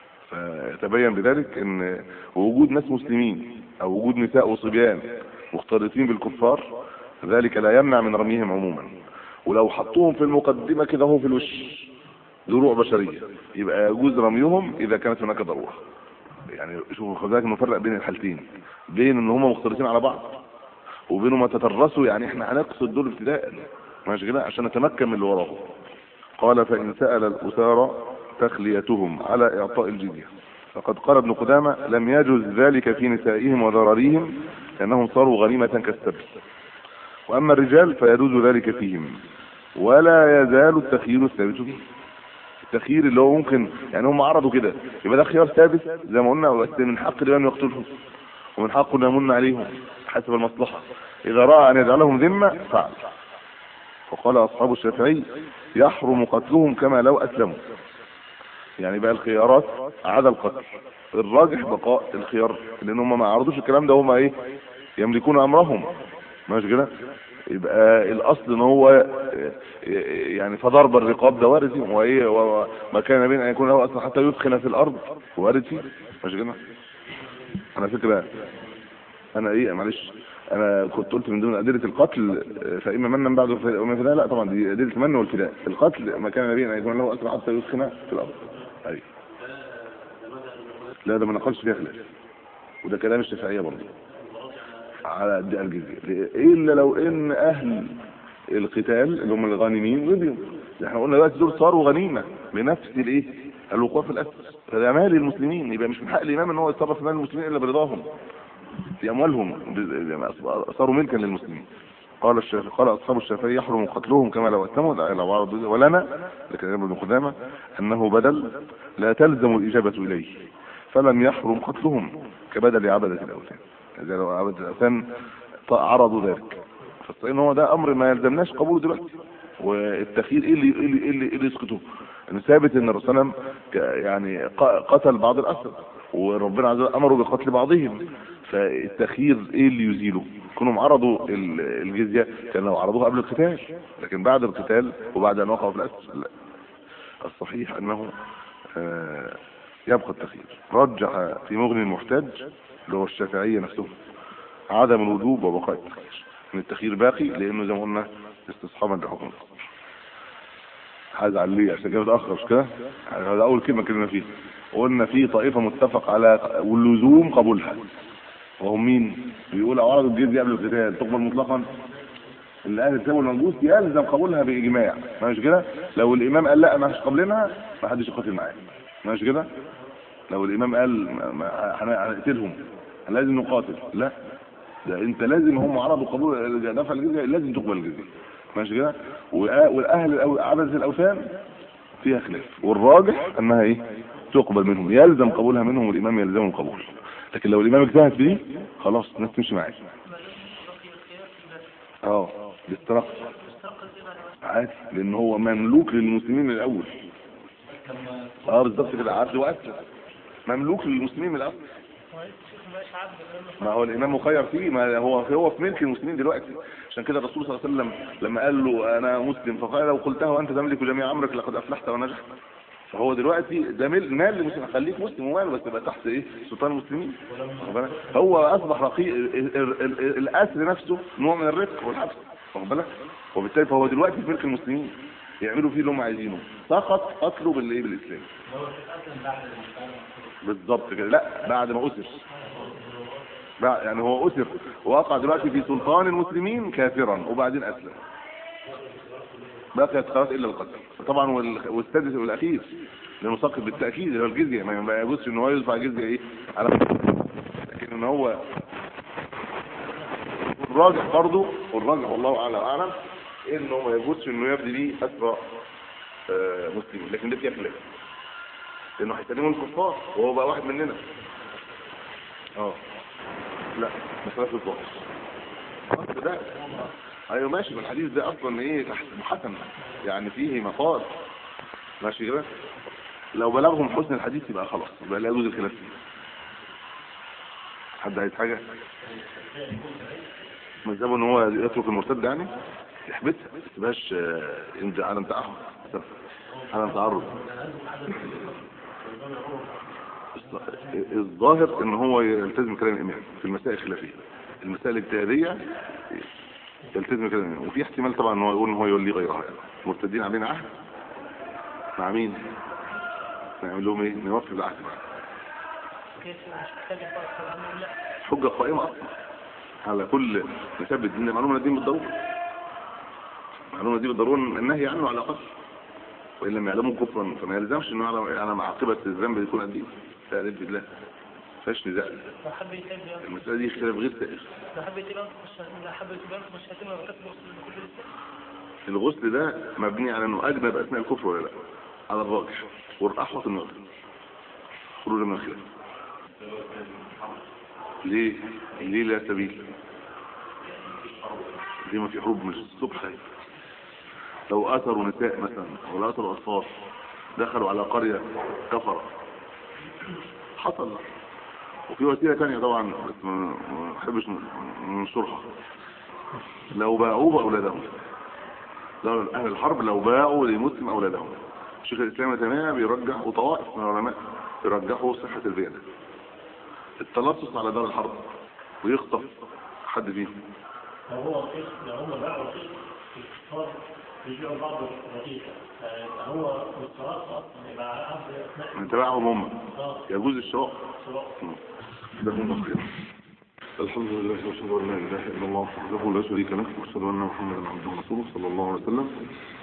فتبين بذلك ان وجود ناس مسلمين او وجود نساء وصبيان مختلطين بالكفار ذلك لا يمنع من رميهم عموما ولو حطوهم في المقدمه كده هو في الوش دروع بشريه يبقى يجوز رميهم اذا كانت هناك ضروره يعني شوفوا خد بالك نفرق بين الحالتين بين ان هم مختلطين على بعض وبين ما تترسوا يعني احنا هنقصد دول ابتداء ماشي كده عشان نتمكن من اللي وراهم قال فإن سأل الأسارى تخليتهم على إعطاء الجزية فقد قال ابن قدامة لم يجوز ذلك في نسائهم وذراريهم لأنهم صاروا غنيمة كالسبت وأما الرجال فيجوز ذلك فيهم ولا يزال التخيير الثابت فيه التخيير اللي هو ممكن يعني هم عرضوا كده يبقى ده خيار ثابت زي ما قلنا بس من حق الإمام يقتلهم ومن حقه أن يمن عليهم حسب المصلحة إذا رأى أن يجعلهم ذمة فعل وقال أصحاب الشافعي يحرم قتلهم كما لو أسلموا يعني بقى الخيارات عدا القتل الراجح بقاء الخيار لان هم ما عرضوش الكلام ده هم ايه يملكون امرهم ماشي كده يبقى الاصل ان هو يعني فضرب الرقاب ده وارد فيه وايه وما كان بين ان يكون له اصلا حتى يدخن في الارض وارد فيه ماشي كده على فكره انا ايه معلش انا كنت قلت من ضمن ادله القتل فاما منا بعد وما فداء لا طبعا دي ادله المن والفداء القتل ما كان نبيا ان يكون له اسرى حتى يسخن في الارض ايوه لا ده ما نقلش فيها خلاف وده كلام الشافعيه برضه على قد الجزيه الا لو ان اهل القتال اللي هم الغانمين رضيوا احنا قلنا دلوقتي دول صاروا غنيمه بنفس الايه الوقوع في الاسر فده مال المسلمين يبقى مش من حق الامام ان هو يتصرف في مال المسلمين الا برضاهم في اموالهم صاروا ملكا للمسلمين قال الشافعي قال اصحاب الشافعي يحرم قتلهم كما لو اتموا لو عرضوا ولنا لكن ابن قدامه انه بدل لا تلزم الاجابه اليه فلم يحرم قتلهم كبدل عبده الاوثان اذا لو عبده الاوثان عرضوا ذلك فالصحيح ان هو ده امر ما يلزمناش قبوله دلوقتي والتخيير ايه اللي ايه اللي ايه اللي, إيه اللي يسقطه انه ثابت ان الرسول صلى الله عليه وسلم يعني قتل بعض الاسر وربنا عز وجل امره بقتل بعضهم فالتخيير ايه اللي يزيله كونهم عرضوا الجزية كان لو عرضوها قبل القتال لكن بعد القتال وبعد ان وقعوا في الاسر لا الصحيح انه آه يبقى التخيير رجح في مغني المحتاج اللي هو الشافعية نفسه عدم الوجوب وبقاء التخيير ان التخيير باقي لانه زي ما قلنا استصحابا لحكم هزعل ليه عشان كده متاخر مش كده هذا اول كلمه كلمه فيها قلنا في طائفه متفق على واللزوم قبولها وهم مين بيقول عرض الجزية قبل القتال تقبل مطلقا اللي اهل الكتاب والمنجوس يلزم قبولها باجماع ماشي كده لو الامام قال لا ما فيش قبلنا ما حدش يقاتل معاه ماشي كده لو الامام قال هنقتلهم لازم نقاتل لا ده انت لازم هم عرضوا قبول دفع الجزيه لازم تقبل الجزيه ماشي كده وآ- والاهل الأو- عبدة الاوثان فيها خلاف والراجح انها ايه تقبل منهم يلزم قبولها منهم والامام يلزمه القبول لكن لو الامام اجتهد في دي خلاص الناس تمشي معاه اه باستراق عادي لان هو مملوك للمسلمين من الاول اه بالظبط كده عبد واسلم مملوك للمسلمين من الاول ما هو الامام مخير فيه ما هو هو في ملك المسلمين دلوقتي عشان كده الرسول صلى الله عليه وسلم لما قال له انا مسلم فقال لو قلته وانت تملك جميع امرك لقد افلحت ونجحت فهو دلوقتي ده مال مال للمسلم خليك مسلم وماله بس يبقى تحت ايه سلطان المسلمين واخد بالك؟ هو اصبح رقيق ال- ال- ال- الاسر نفسه نوع من الرق والحبس واخد بالك وبالتالي فهو دلوقتي في ملك المسلمين يعملوا فيه اللي هم عايزينه فقط قتلوا بالايه بالاسلام بالظبط كده لا بعد ما اسر بعد يعني هو اسر وقع دلوقتي في سلطان المسلمين كافرا وبعدين اسلم بقيت خلاص الا القتل طبعا وال- والسادس والاخير للمسقط بالتاكيد اللي هو الجزيه ما ما يجوزش ان هو يدفع جزيه ايه على لكن ان هو الراجح برضه والراجح والله اعلم اعلم انه ما يجوزش انه يبدي ليه اسرى آه، مسلمين لكن ده فيها خلاف لانه هيسلموا الكفار وهو بقى واحد مننا اه لا مسألة الظهر خلاص ده ايوه ماشي ما الحديث ده اصلا ايه حسن يعني فيه مقال ماشي كده لو بلغهم حسن الحديث يبقى خلاص يبقى لا يجوز الخلاف فيه حد عايز حاجه مذهبه ان هو يترك المرتد يعني يحبسها ما تبقاش آه، ينزل على تعهد على تعرض الظاهر ان هو يلتزم كلام الامام في المسائل الخلافيه المسائل الاجتهاديه يلتزم كلام الامام وفي احتمال طبعا ان هو يقول ان هو يولي غيرها يعني مرتدين علينا عهد مع مين؟ نعمل لهم ايه؟ نوفي العهد كيف مش محتاج يفكر عنه لا حجه قائمه اصلا على كل مثبت الدين معلومه الدين بالضروره معلومه دي بالضروره النهي عنه على الاقل وان لم يعلموا كفرا فما يلزمش انه على على عاقبه الذنب يكون قد ايه؟ تأليف بالله فيهاش نزاع لو حب يتاب ينقص المساله دي خلاف غير سائغ لو حب يتاب ينقص الشهادة لو حب يتاب ينقص الشهادتين ولا كتب يغسل بكل لسان الغسل ده مبني على انه اجنب اثناء الكفر ولا لا على الراجح والاحوط انه يغسل خروجا من الخلاف ليه ليه لا سبيل ليه ما في حروب من الصبح هاي لو اثروا نساء مثلا ولا اثروا اطفال دخلوا على قريه كفر حصل وفي وسيله ثانيه طبعا بس ما ما بحبش ننشرها لو باعوه اولادهم لو اهل الحرب لو باعوا لمسلم اولادهم الشيخ الاسلام تماما بيرجح وطوائف من العلماء يرجحوا صحه البيئه التلصص على دار الحرب ويخطف حد فيهم لو هو رخيص لو هم باعوا رخيص في الكفار يبيعوا بعض رخيصة فهو والصراط أصلا يبقى عبد أثناء من تبعهم هم الصراط يجوز الشراء الصراط ده هم خير الحمد لله واشهد ان لا اله الا الله وحده لا شريك له واشهد ان محمدا عبده ورسوله صلى الله عليه وسلم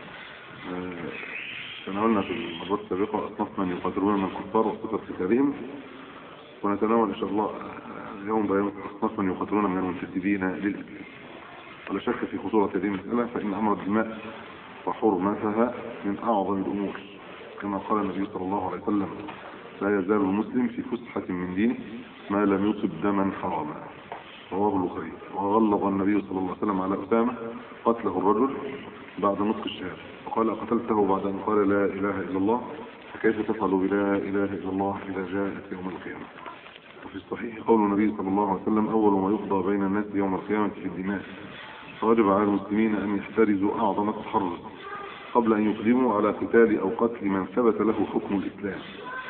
آه، تناولنا في المرات السابقه اصناف من يقاتلون من الكفار وصفه قتالهم ونتناول ان شاء الله آه، اليوم بيان اصناف من يقاتلون من المنتسبين للاسلام ولا شك في خطوره هذه المساله فان امر الدماء وحرمتها من اعظم الامور كما قال النبي صلى الله عليه وسلم لا يزال المسلم في فسحة من دينه ما لم يصب دما حراما رواه البخاري وغلظ النبي صلى الله عليه وسلم على أسامة قتله الرجل بعد نطق الشهادة وقال أقتلته بعد أن قال لا إله إلا الله فكيف تفعل بلا إله إلا الله إذا جاءت يوم القيامة وفي الصحيح قول النبي صلى الله عليه وسلم أول ما يقضى بين الناس يوم القيامة في الدماء فوجب على المسلمين أن يحترزوا أعظم التحرز قبل أن يقدموا على قتال أو قتل من ثبت له حكم الإسلام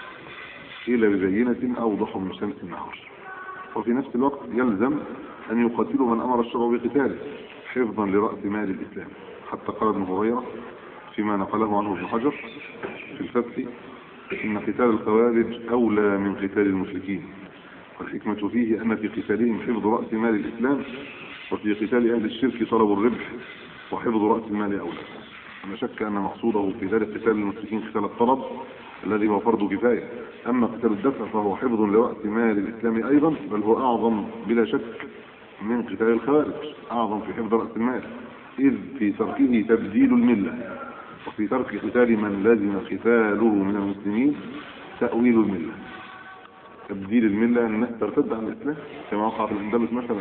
إلى ببينة أوضح من شمس النهار وفي نفس الوقت يلزم أن يقاتلوا من أمر الشرع بقتاله حفظا لرأس مال الإسلام حتى قال ابن هريرة فيما نقله عنه ابن حجر في الفتح إن قتال الخوارج أولى من قتال المشركين والحكمة فيه أن في قتالهم حفظ رأس مال الإسلام وفي قتال أهل الشرك طلب الربح وحفظ رأس المال أولى لا شك أن مقصوده في ذلك قتال المشركين قتال الطلب الذي هو فرض كفاية أما قتال الدفع فهو حفظ لرأس مال الإسلام أيضا بل هو أعظم بلا شك من قتال الخوارج أعظم في حفظ رأس المال إذ في تركه تبديل الملة وفي ترك قتال من لزم قتاله من المسلمين تأويل الملة تبديل الملة أن الناس ترتد عن الإسلام كما وقع في الأندلس مثلا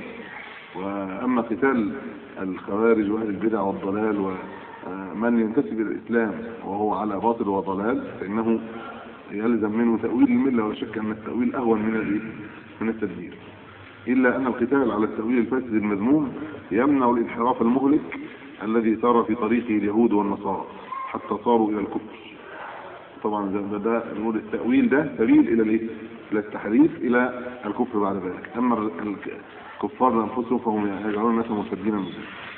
وأما قتال الخوارج وأهل البدع والضلال ومن ينتسب إلى الإسلام وهو على باطل وضلال فإنه يلزم منه تأويل الملة ولا شك أن التأويل أهون من الإيه؟ من التدبير إلا أن القتال على التأويل الفاسد المذموم يمنع الانحراف المهلك الذي سار في طريقه اليهود والنصارى حتى صاروا إلى الكفر طبعا ده, ده نقول التأويل ده سبيل إلى الإيه؟ إلى التحريف إلى الكفر بعد ذلك أما الكفار أنفسهم فهم يجعلون الناس مرتدين منهم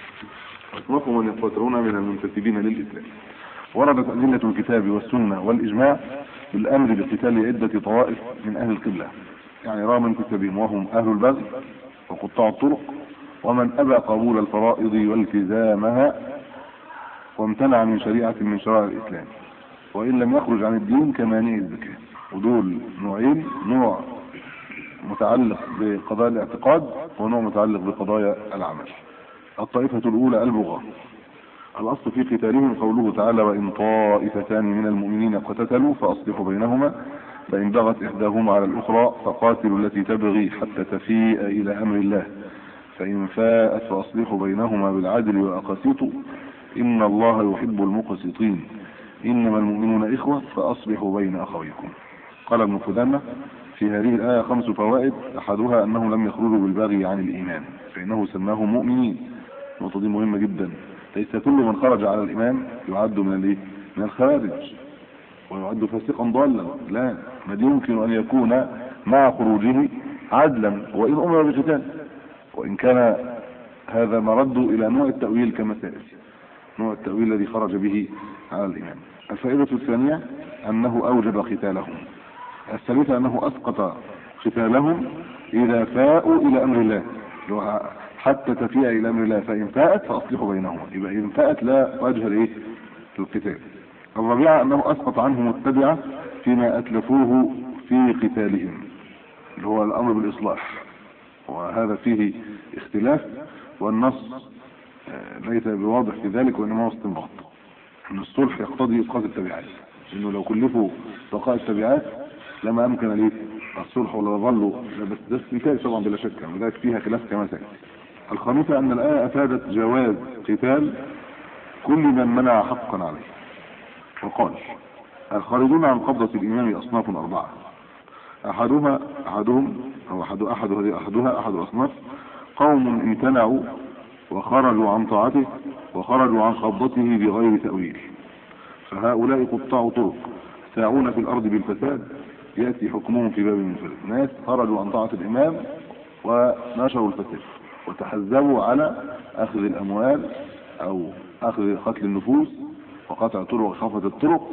أصنافهم من يقاتلون من المنتسبين للإسلام وردت أدلة الكتاب والسنة والإجماع بالأمر بقتال عدة طوائف من أهل القبلة يعني رغم انتسابهم وهم أهل البغي وقطاع الطرق ومن أبى قبول الفرائض والتزامها وامتنع من شريعة من شرائع الإسلام وإن لم يخرج عن الدين كمانع الزكاة ودول نوعين نوع متعلق بقضايا الاعتقاد ونوع متعلق بقضايا العمل الطائفة الأولى البغاة الأصل في قتالهم قوله تعالى وإن طائفتان من المؤمنين اقتتلوا فأصلحوا بينهما فإن بغت إحداهما على الأخرى فقاتلوا التي تبغي حتى تفيء إلى أمر الله فإن فاءت فأصلحوا بينهما بالعدل وأقسطوا إن الله يحب المقسطين إنما المؤمنون إخوة فأصلحوا بين أخويكم قال ابن قدامة في هذه الآية خمس فوائد أحدها أنهم لم يخرجوا بالبغي عن الإيمان فإنه سماهم مؤمنين النقطة دي مهمة جدا ليس كل من خرج على الإيمان يعد من الإيه؟ من الخوارج ويعد فاسقا ضالا لا بل يمكن أن يكون مع خروجه عدلا وإن أمر بقتال وإن كان هذا مرد إلى نوع التأويل كما سيأتي نوع التأويل الذي خرج به على الإمام الفائدة الثانية أنه أوجب قتالهم الثالثة أنه أسقط قتالهم إذا فاءوا إلى أمر الله لو حتى تفيء إلى أمر الله فإن فاءت فأصلحوا بينهما يبقى إن فاءت لا وجه لإيه للقتال الرابعة أنه أسقط عنهم التبعة فيما أتلفوه في قتالهم اللي هو الأمر بالإصلاح وهذا فيه اختلاف والنص آه، ليس بواضح في ذلك وإنما هو استنباط أن الصلح يقتضي إسقاط التبعات إنه لو كلفوا بقاء التبعات لما أمكن ليه الصلح ولا ظلوا لا بس ده استنتاج طبعا بلا شك وذلك فيها خلاف كما سيأتي الخامسة أن الآية أفادت جواز قتال كل من منع حقا عليه وقال الخارجون عن قبضة الإمام أصناف أربعة أحدها أحدهم أو أحد أحد هذه أحدها أحد الأصناف قوم امتنعوا وخرجوا عن طاعته وخرجوا عن قبضته بغير تأويل فهؤلاء قطاع طرق ساعون في الأرض بالفساد يأتي حكمهم في باب منفرد ناس خرجوا عن طاعة الإمام ونشروا الفساد وتحزبوا على أخذ الأموال أو أخذ قتل النفوس وقطع طرق وخفض الطرق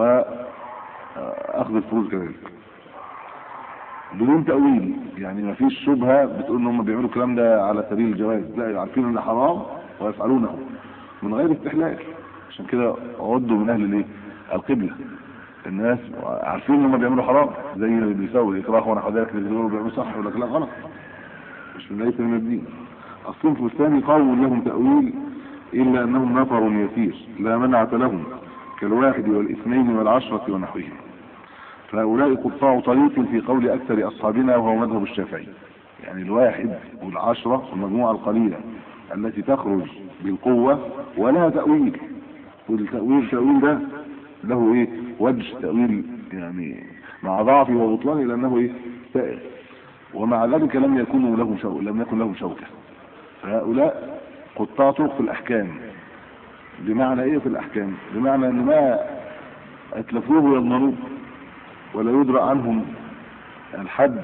واخذ الفروج كذلك بدون تأويل يعني ما فيش شبهة بتقول ان هم بيعملوا الكلام ده على سبيل الجواز لا عارفين ان حرام ويفعلونه من غير استحلال عشان كده عدوا من اهل الايه القبلة الناس عارفين ان هم بيعملوا حرام زي اللي بيسوي الاكراه وانا حضرتك اللي بيقولوا بيعملوا صح ولا لا غلط مش من ليس من الدين الصنف الثاني قوم لهم تأويل إلا أنهم نفر يسير لا منعة لهم كالواحد والاثنين والعشرة ونحوهم فهؤلاء قطاع طريق في قول أكثر أصحابنا وهو مذهب الشافعي يعني الواحد والعشرة والمجموعة القليلة التي تخرج بالقوة ولا تأويل والتأويل تأويل ده له ايه وجه تأويل يعني مع ضعفه وبطلانه لأنه ايه سائر ومع ذلك لم يكونوا له شوكة لم يكن لهم شوكة فهؤلاء قطاع طرق في الأحكام بمعنى ايه في الأحكام بمعنى ان ما اتلفوه يضمنوه ولا يدرى عنهم الحد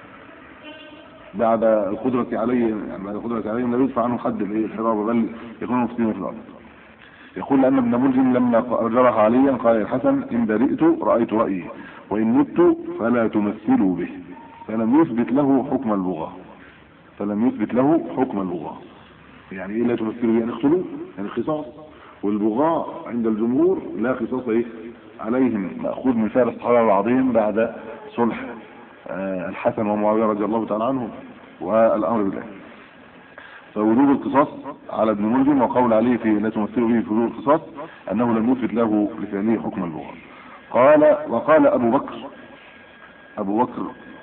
بعد القدرة عليه يعني بعد القدرة عليهم لا يدفع عنهم حد الايه الحرابة بل يكونوا مفسدين في الأرض يقول أن ابن ملجم لما جرح عليا قال الحسن إن برئت رأيت رأيي وإن مت فلا تمثلوا به فلم يثبت له حكم اللغة فلم يثبت له حكم اللغة يعني ايه لا تمثلوا به يعني اقتلوه يعني قصاص والبغاء عند الجمهور لا قصاص ايه عليهم مأخوذ من فعل الصحابة العظيم بعد صلح آه الحسن ومعاوية رضي الله تعالى عنهم والأمر بالله فوجوب القصاص على ابن ملجم وقول عليه في لا تمثل به في وجوب القصاص انه لم يثبت له لفعله حكم البغاء قال وقال ابو بكر ابو بكر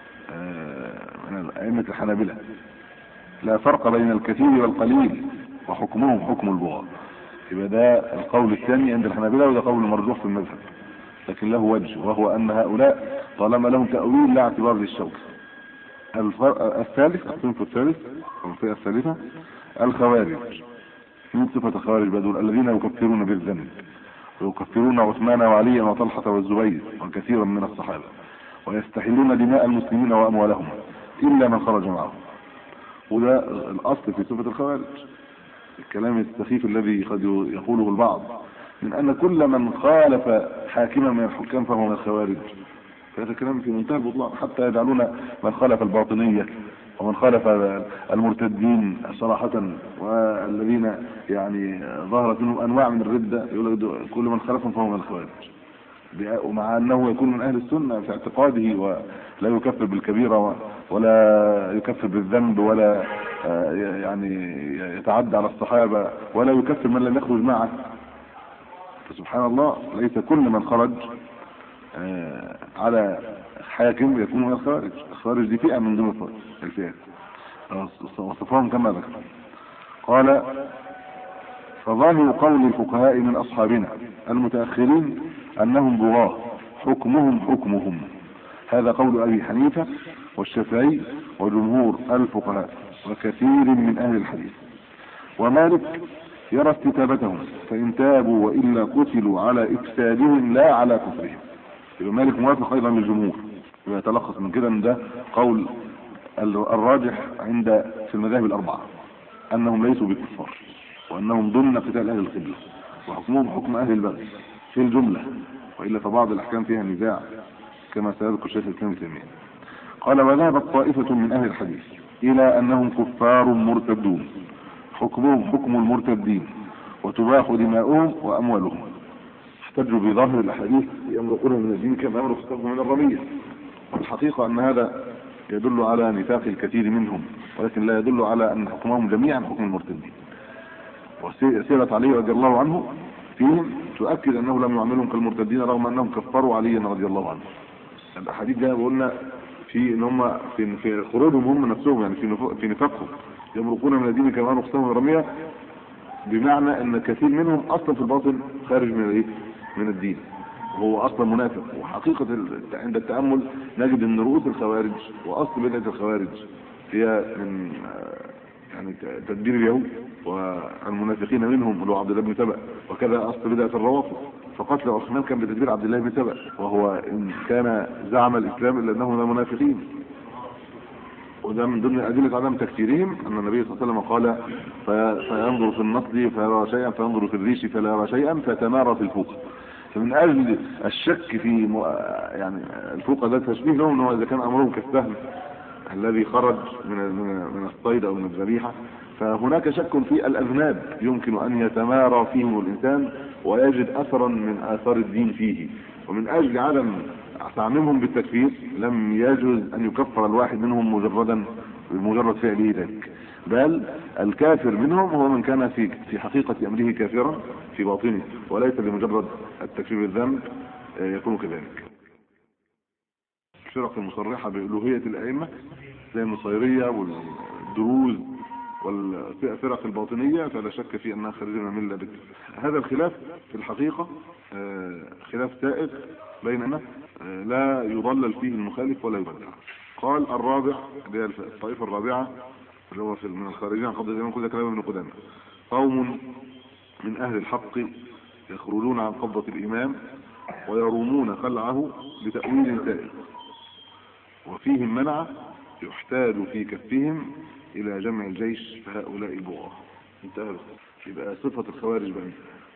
آه، من ائمه الحنابلة لا فرق بين الكثير والقليل وحكمهم حكم البغاء يبقى ده القول الثاني عند الحنابلة وده قول مرجوح في المذهب لكن له وجه وهو ان هؤلاء طالما لهم تأويل لا اعتبار للشوك الفرق الثالث الصنف الثالث او الفئة الثالثة الخوارج من صفة خوارج بدول الذين يكفرون بالذنب ويكفرون عثمان وعليا وطلحة والزبير وكثيرا من الصحابة ويستحلون دماء المسلمين واموالهم الا من خرج معهم وده الاصل في صفة الخوارج الكلام السخيف الذي قد يقوله البعض من ان كل من خالف حاكما من الحكام فهو من الخوارج هذا كلام في منتهى البطلان حتى يجعلون من خالف الباطنية ومن خالف المرتدين صراحة والذين يعني ظهرت منهم انواع من الردة يقول لك كل من خالفهم فهو من الخوارج ومع انه يكون من اهل السنة في اعتقاده ولا يكفر بالكبيرة ولا يكفر بالذنب ولا آه، يعني يتعدى على الصحابة ولا يكفر من لم يخرج معه فسبحان الله ليس كل من خرج آه، على حاكم يكون من الخوارج الخوارج دي فئة من ضمن الفئات وصفهم كما ذكر قال فظاهر قول الفقهاء من أصحابنا المتأخرين أنهم بغاة حكمهم حكمهم هذا قول أبي حنيفة والشافعي وجمهور الفقهاء وكثير من أهل الحديث ومالك يرى استتابتهم فإن تابوا وإلا قتلوا على إفسادهم لا على كفرهم يبقى مالك موافق أيضا للجمهور يبقى يتلخص من كده ان ده قول الراجح عند في المذاهب الأربعة أنهم ليسوا بالكفار وأنهم ضمن قتال أهل القبلة وحكمهم حكم أهل البغي في الجملة وإلا فبعض الأحكام فيها نزاع كما سيذكر شيخ الإسلام تيمية قال وذهبت طائفة من أهل الحديث إلى أنهم كفار مرتدون حكمهم حكم المرتدين وتباح دماؤهم وأموالهم احتجوا بظاهر الأحاديث يمرقون من الدين كما يمرق السهم من الرمية والحقيقة أن هذا يدل على نفاق الكثير منهم ولكن لا يدل على أن حكمهم جميعا حكم المرتدين وسيرة علي رضي الله عنه فيهم تؤكد أنه لم يعملهم كالمرتدين رغم أنهم كفروا عليا رضي الله عنه الأحاديث جاء قلنا في ان هم في في خروجهم هم نفسهم يعني في في نفاقهم يمرقون من الدين كما نقصهم رمية بمعنى ان كثير منهم اصلا في الباطن خارج من الايه من الدين هو اصلا منافق وحقيقة عند التأمل نجد ان رؤوس الخوارج واصل بدعة الخوارج هي من يعني تدبير اليهود والمنافقين منهم اللي هو عبد الله بن سبأ وكذا اصل بدعة الروافض فقتل عثمان كان بتدبير عبد الله بن سبأ وهو ان كان زعم الاسلام الا انه من المنافقين وده من ضمن ادله عدم تكفيرهم ان النبي صلى الله عليه وسلم قال فينظر في النصل فيرى شيئا فينظر في الريش فلا يرى شيئا فتمارى في الفوق فمن اجل الشك في م... يعني الفوق ده تشبيه لهم انه اذا كان امرهم كالسهم الذي خرج من من الصيد او من الذبيحه فهناك شك في الاذناب يمكن ان يتمارى فيهم الانسان ويجد اثرا من اثار الدين فيه ومن اجل عدم تعميمهم بالتكفير لم يجوز ان يكفر الواحد منهم مجردا بمجرد فعله ذلك بل الكافر منهم هو من كان في في حقيقة امره كافرا في باطنه وليس بمجرد التكفير بالذنب يكون كذلك الفرق المصرحة بألوهية الأئمة زي النصيرية والدروز والفرق الباطنية فلا شك في أنها خارجة من الملة بك هذا الخلاف في الحقيقة خلاف سائغ بيننا لا يضلل فيه المخالف ولا يبدع قال الرابع اللي هي الطائفة الرابعة اللي هو في من الخارجين عن قبضة الإمام كل كلام ابن قدامة قوم من أهل الحق يخرجون عن قبضة الإمام ويرومون خلعه بتأويل سائغ وفيهم منع يحتاج في كفهم الى جمع الجيش فهؤلاء البغاة انتهى يبقى صفة الخوارج بقى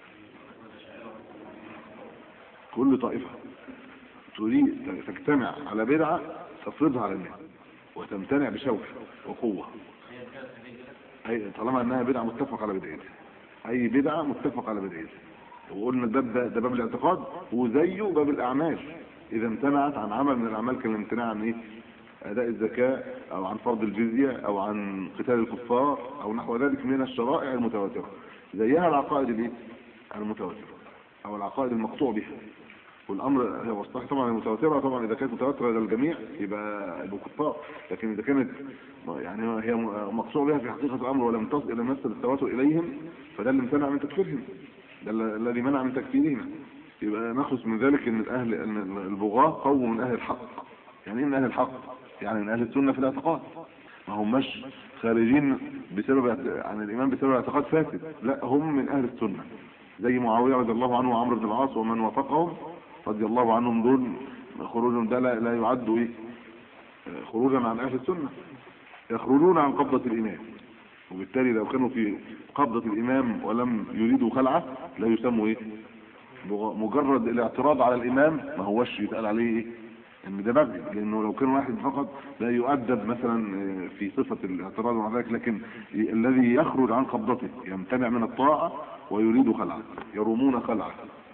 كل طائفة تريد تجتمع على بدعة تفرضها على الناس وتمتنع بشوكة وقوة اي طالما انها بدعة متفق على بدعتها اي بدعة متفق على بدعتها وقلنا الباب ده, ده باب الاعتقاد وزيه باب الاعمال اذا امتنعت عن عمل من الاعمال كالامتناع عن ايه اداء الزكاة او عن فرض الجزية او عن قتال الكفار او نحو ذلك من الشرائع المتواترة زيها العقائد الايه المتواترة او العقائد المقطوع بها والامر هو الصحيح طبعا المتواترة طبعا اذا كانت متواترة للجميع يبقى يبقوا كفار لكن اذا كانت يعني هي مقطوع بها في حقيقة الامر ولم تصل الى نفس التواتر اليهم فده اللي امتنع من تكفيرهم ده ال- الذي منع من تكفيرهم يبقى نخلص من ذلك ان الاهل ان البغاة قوم من اهل الحق يعني ايه من اهل الحق يعني من اهل السنة في الاعتقاد ما هماش خارجين بسبب اعت- عن الايمان بسبب اعتقاد فاسد لا هم من اهل السنة زي معاوية رضي الله عنه وعمرو بن العاص ومن وافقهم رضي الله عنهم دول خروجهم ده لا, لا يعد ايه آه، خروجا عن اهل السنة يخرجون عن قبضة الامام وبالتالي لو كانوا في قبضة الامام ولم يريدوا خلعه لا يسموا ايه بغ- مجرد الاعتراض على الامام ما هوش يتقال عليه ايه ان ده بغي لانه لو كان واحد فقط لا يؤدب مثلا آه، في صفة الاعتراض ومع ذلك لكن ي- الذي يخرج عن قبضته يمتنع من الطاعة ويريد خلعه يرمون خلعه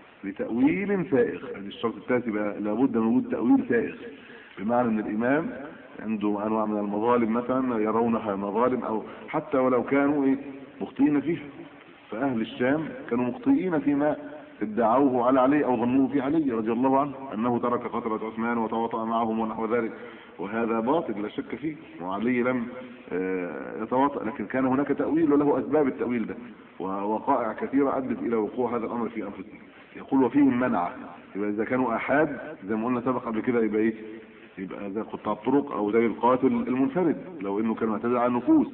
لتأويل سائغ يعني الشرط الثالث يبقى لابد من وجود تأويل سائغ بمعنى ان الامام عنده انواع من المظالم مثلا يرونها مظالم او حتى ولو كانوا ايه مخطئين فيها فاهل الشام كانوا مخطئين فيما ادعوه على علي او ظنوه في علي رضي الله عنه انه ترك قتلة عثمان وتواطأ معهم ونحو ذلك وهذا باطل لا شك فيه وعلي لم آه، يتواطأ لكن كان هناك تأويل وله اسباب التأويل ده ووقائع كثيرة ادت الى وقوع هذا الامر في انفسهم يقول وفيهم منع يبقى اذا كانوا احاد زي ما قلنا سبق قبل كده يبقى ايه يبقى زي قطاع الطرق او زي القاتل المنفرد لو انه كان معتدل على النفوس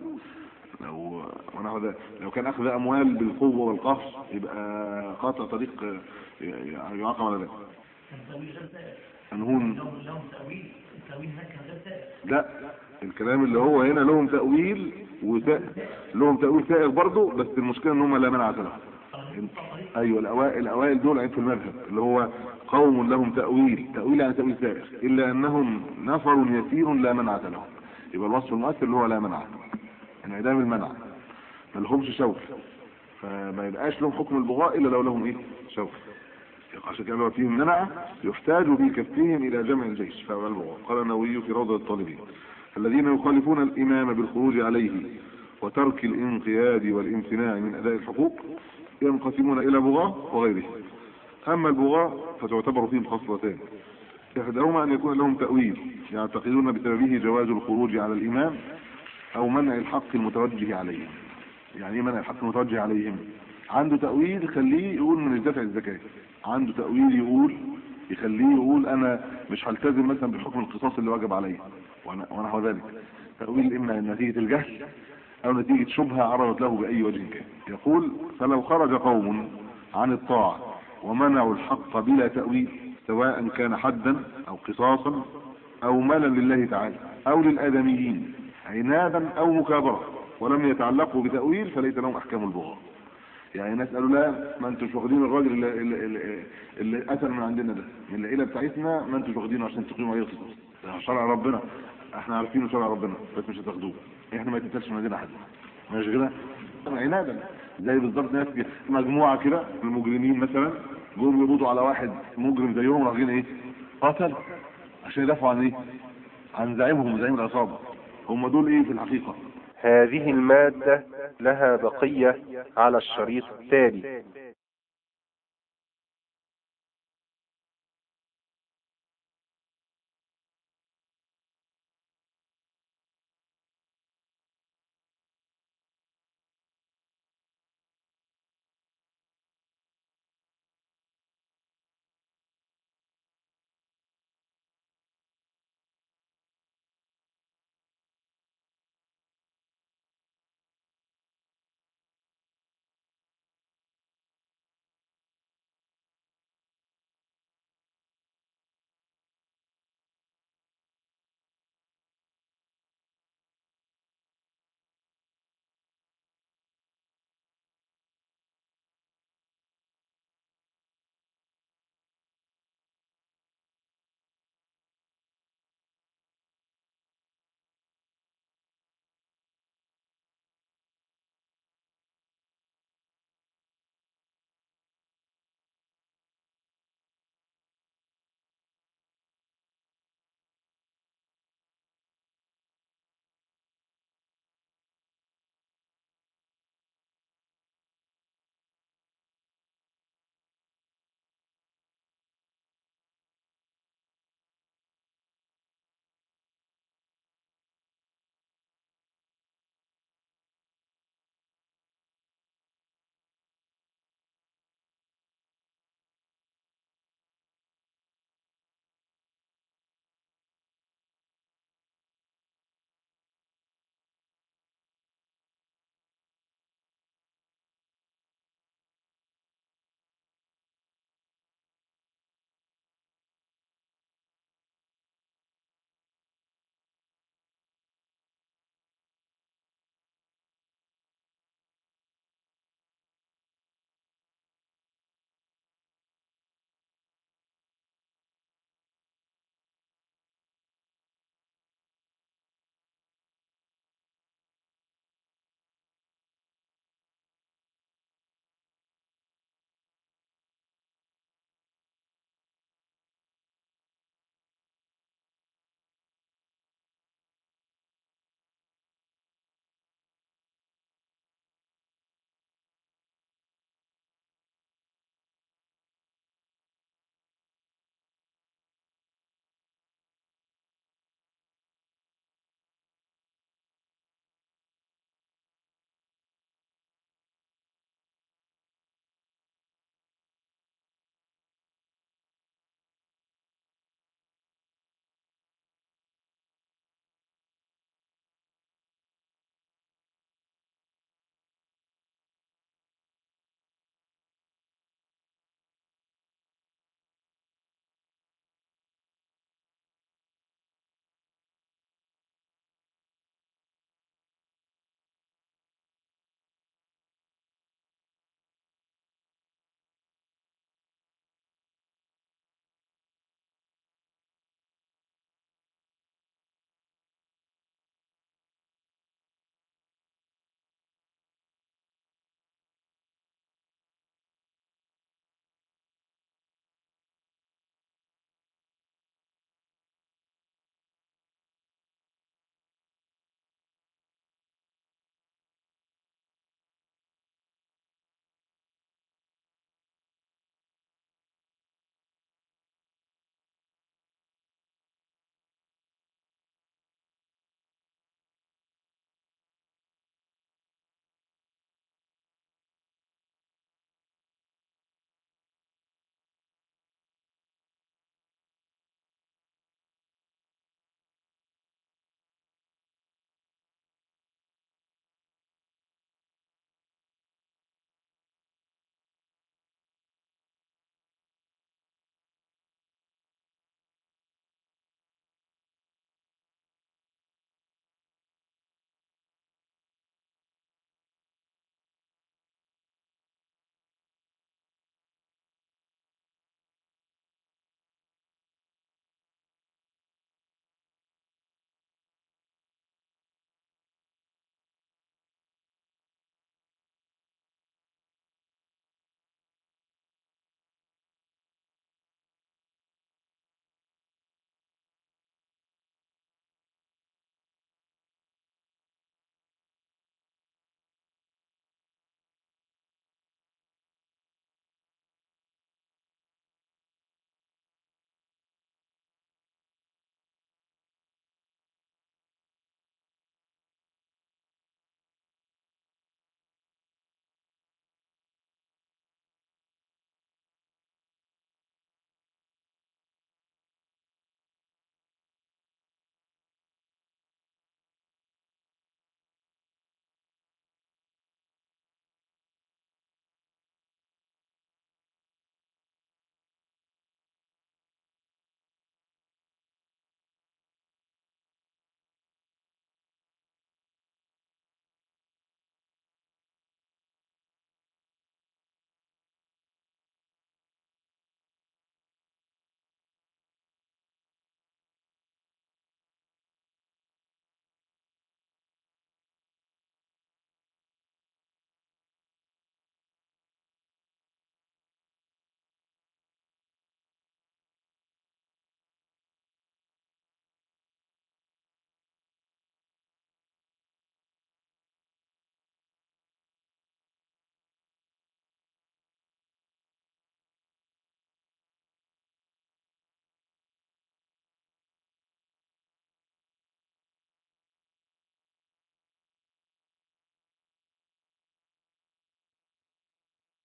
لو ونحو ذلك لو كان اخذ اموال بالقوه والقهر يبقى قاطع طريق آه، يعني يعاقب على ذلك التأويل غير سائر انهون لهم لهم تأويل التأويل هناك كان غير سائر لا الكلام اللي هو هنا لهم تأويل وسائر لهم تأويل سائر برضه بس المشكلة ان هم لا منع لهم ايوه الاوائل الاوائل دول عين في المذهب اللي هو قوم لهم تأويل تأويل يعني تأويل سائر الا انهم نفر يسير لا منع لهم يبقى الوصف المؤثر اللي هو لا منع انعدام المنع ما لهمش شوك فما يبقاش لهم حكم البغاء الا لو لهم ايه شوك عشان كده لو فيهم منع يحتاج بكفهم الى جمع الجيش فهو البغاء قال النووي في روضة الطالبين الذين يخالفون الامام بالخروج عليه وترك الانقياد والامتناع من اداء الحقوق ينقسمون الى بغاة وغيره اما البغاة فتعتبر فيهم خصلتان احداهما ان يكون لهم تأويل يعتقدون بسببه جواز الخروج على الامام او منع الحق المتوجه عليهم يعني ايه منع الحق المتوجه عليهم عنده تأويل يخليه يقول من دفع الزكاة عنده تأويل يقول يخليه يقول انا مش هلتزم مثلا بحكم القصاص اللي واجب عليا وأنا- ونحو ذلك تأويل اما نتيجة الجهل او نتيجة شبهة عرضت له بأي وجه كان يقول فلو خرج قوم عن الطاعة ومنعوا الحق بلا تأويل سواء كان حدا او قصاصا او مالا لله تعالى او للآدميين عنادا او مكابرة ولم يتعلقوا بتأويل فليس لهم احكام البغاء يعني ناس قالوا لا ما انتوش واخدين الراجل اللي, اللي, اللي, اللي قتل من عندنا ده من العيله بتاعتنا ما انتوش واخدينه عشان تقيموا عليه قصاص ده شرع ربنا احنا عارفينه شرع ربنا بس مش هتاخدوه احنا ما يتقتلش من عندنا حد مش كده عنادا زي بالظبط ناس كده، مجموعه كده من المجرمين مثلا جم يقبضوا على واحد مجرم زيهم راجعين ايه قتل عشان يدافعوا عن ايه عن زعيمهم زعيم العصابه هم دول ايه في الحقيقه هذه المادة لها بقية على الشريط التالي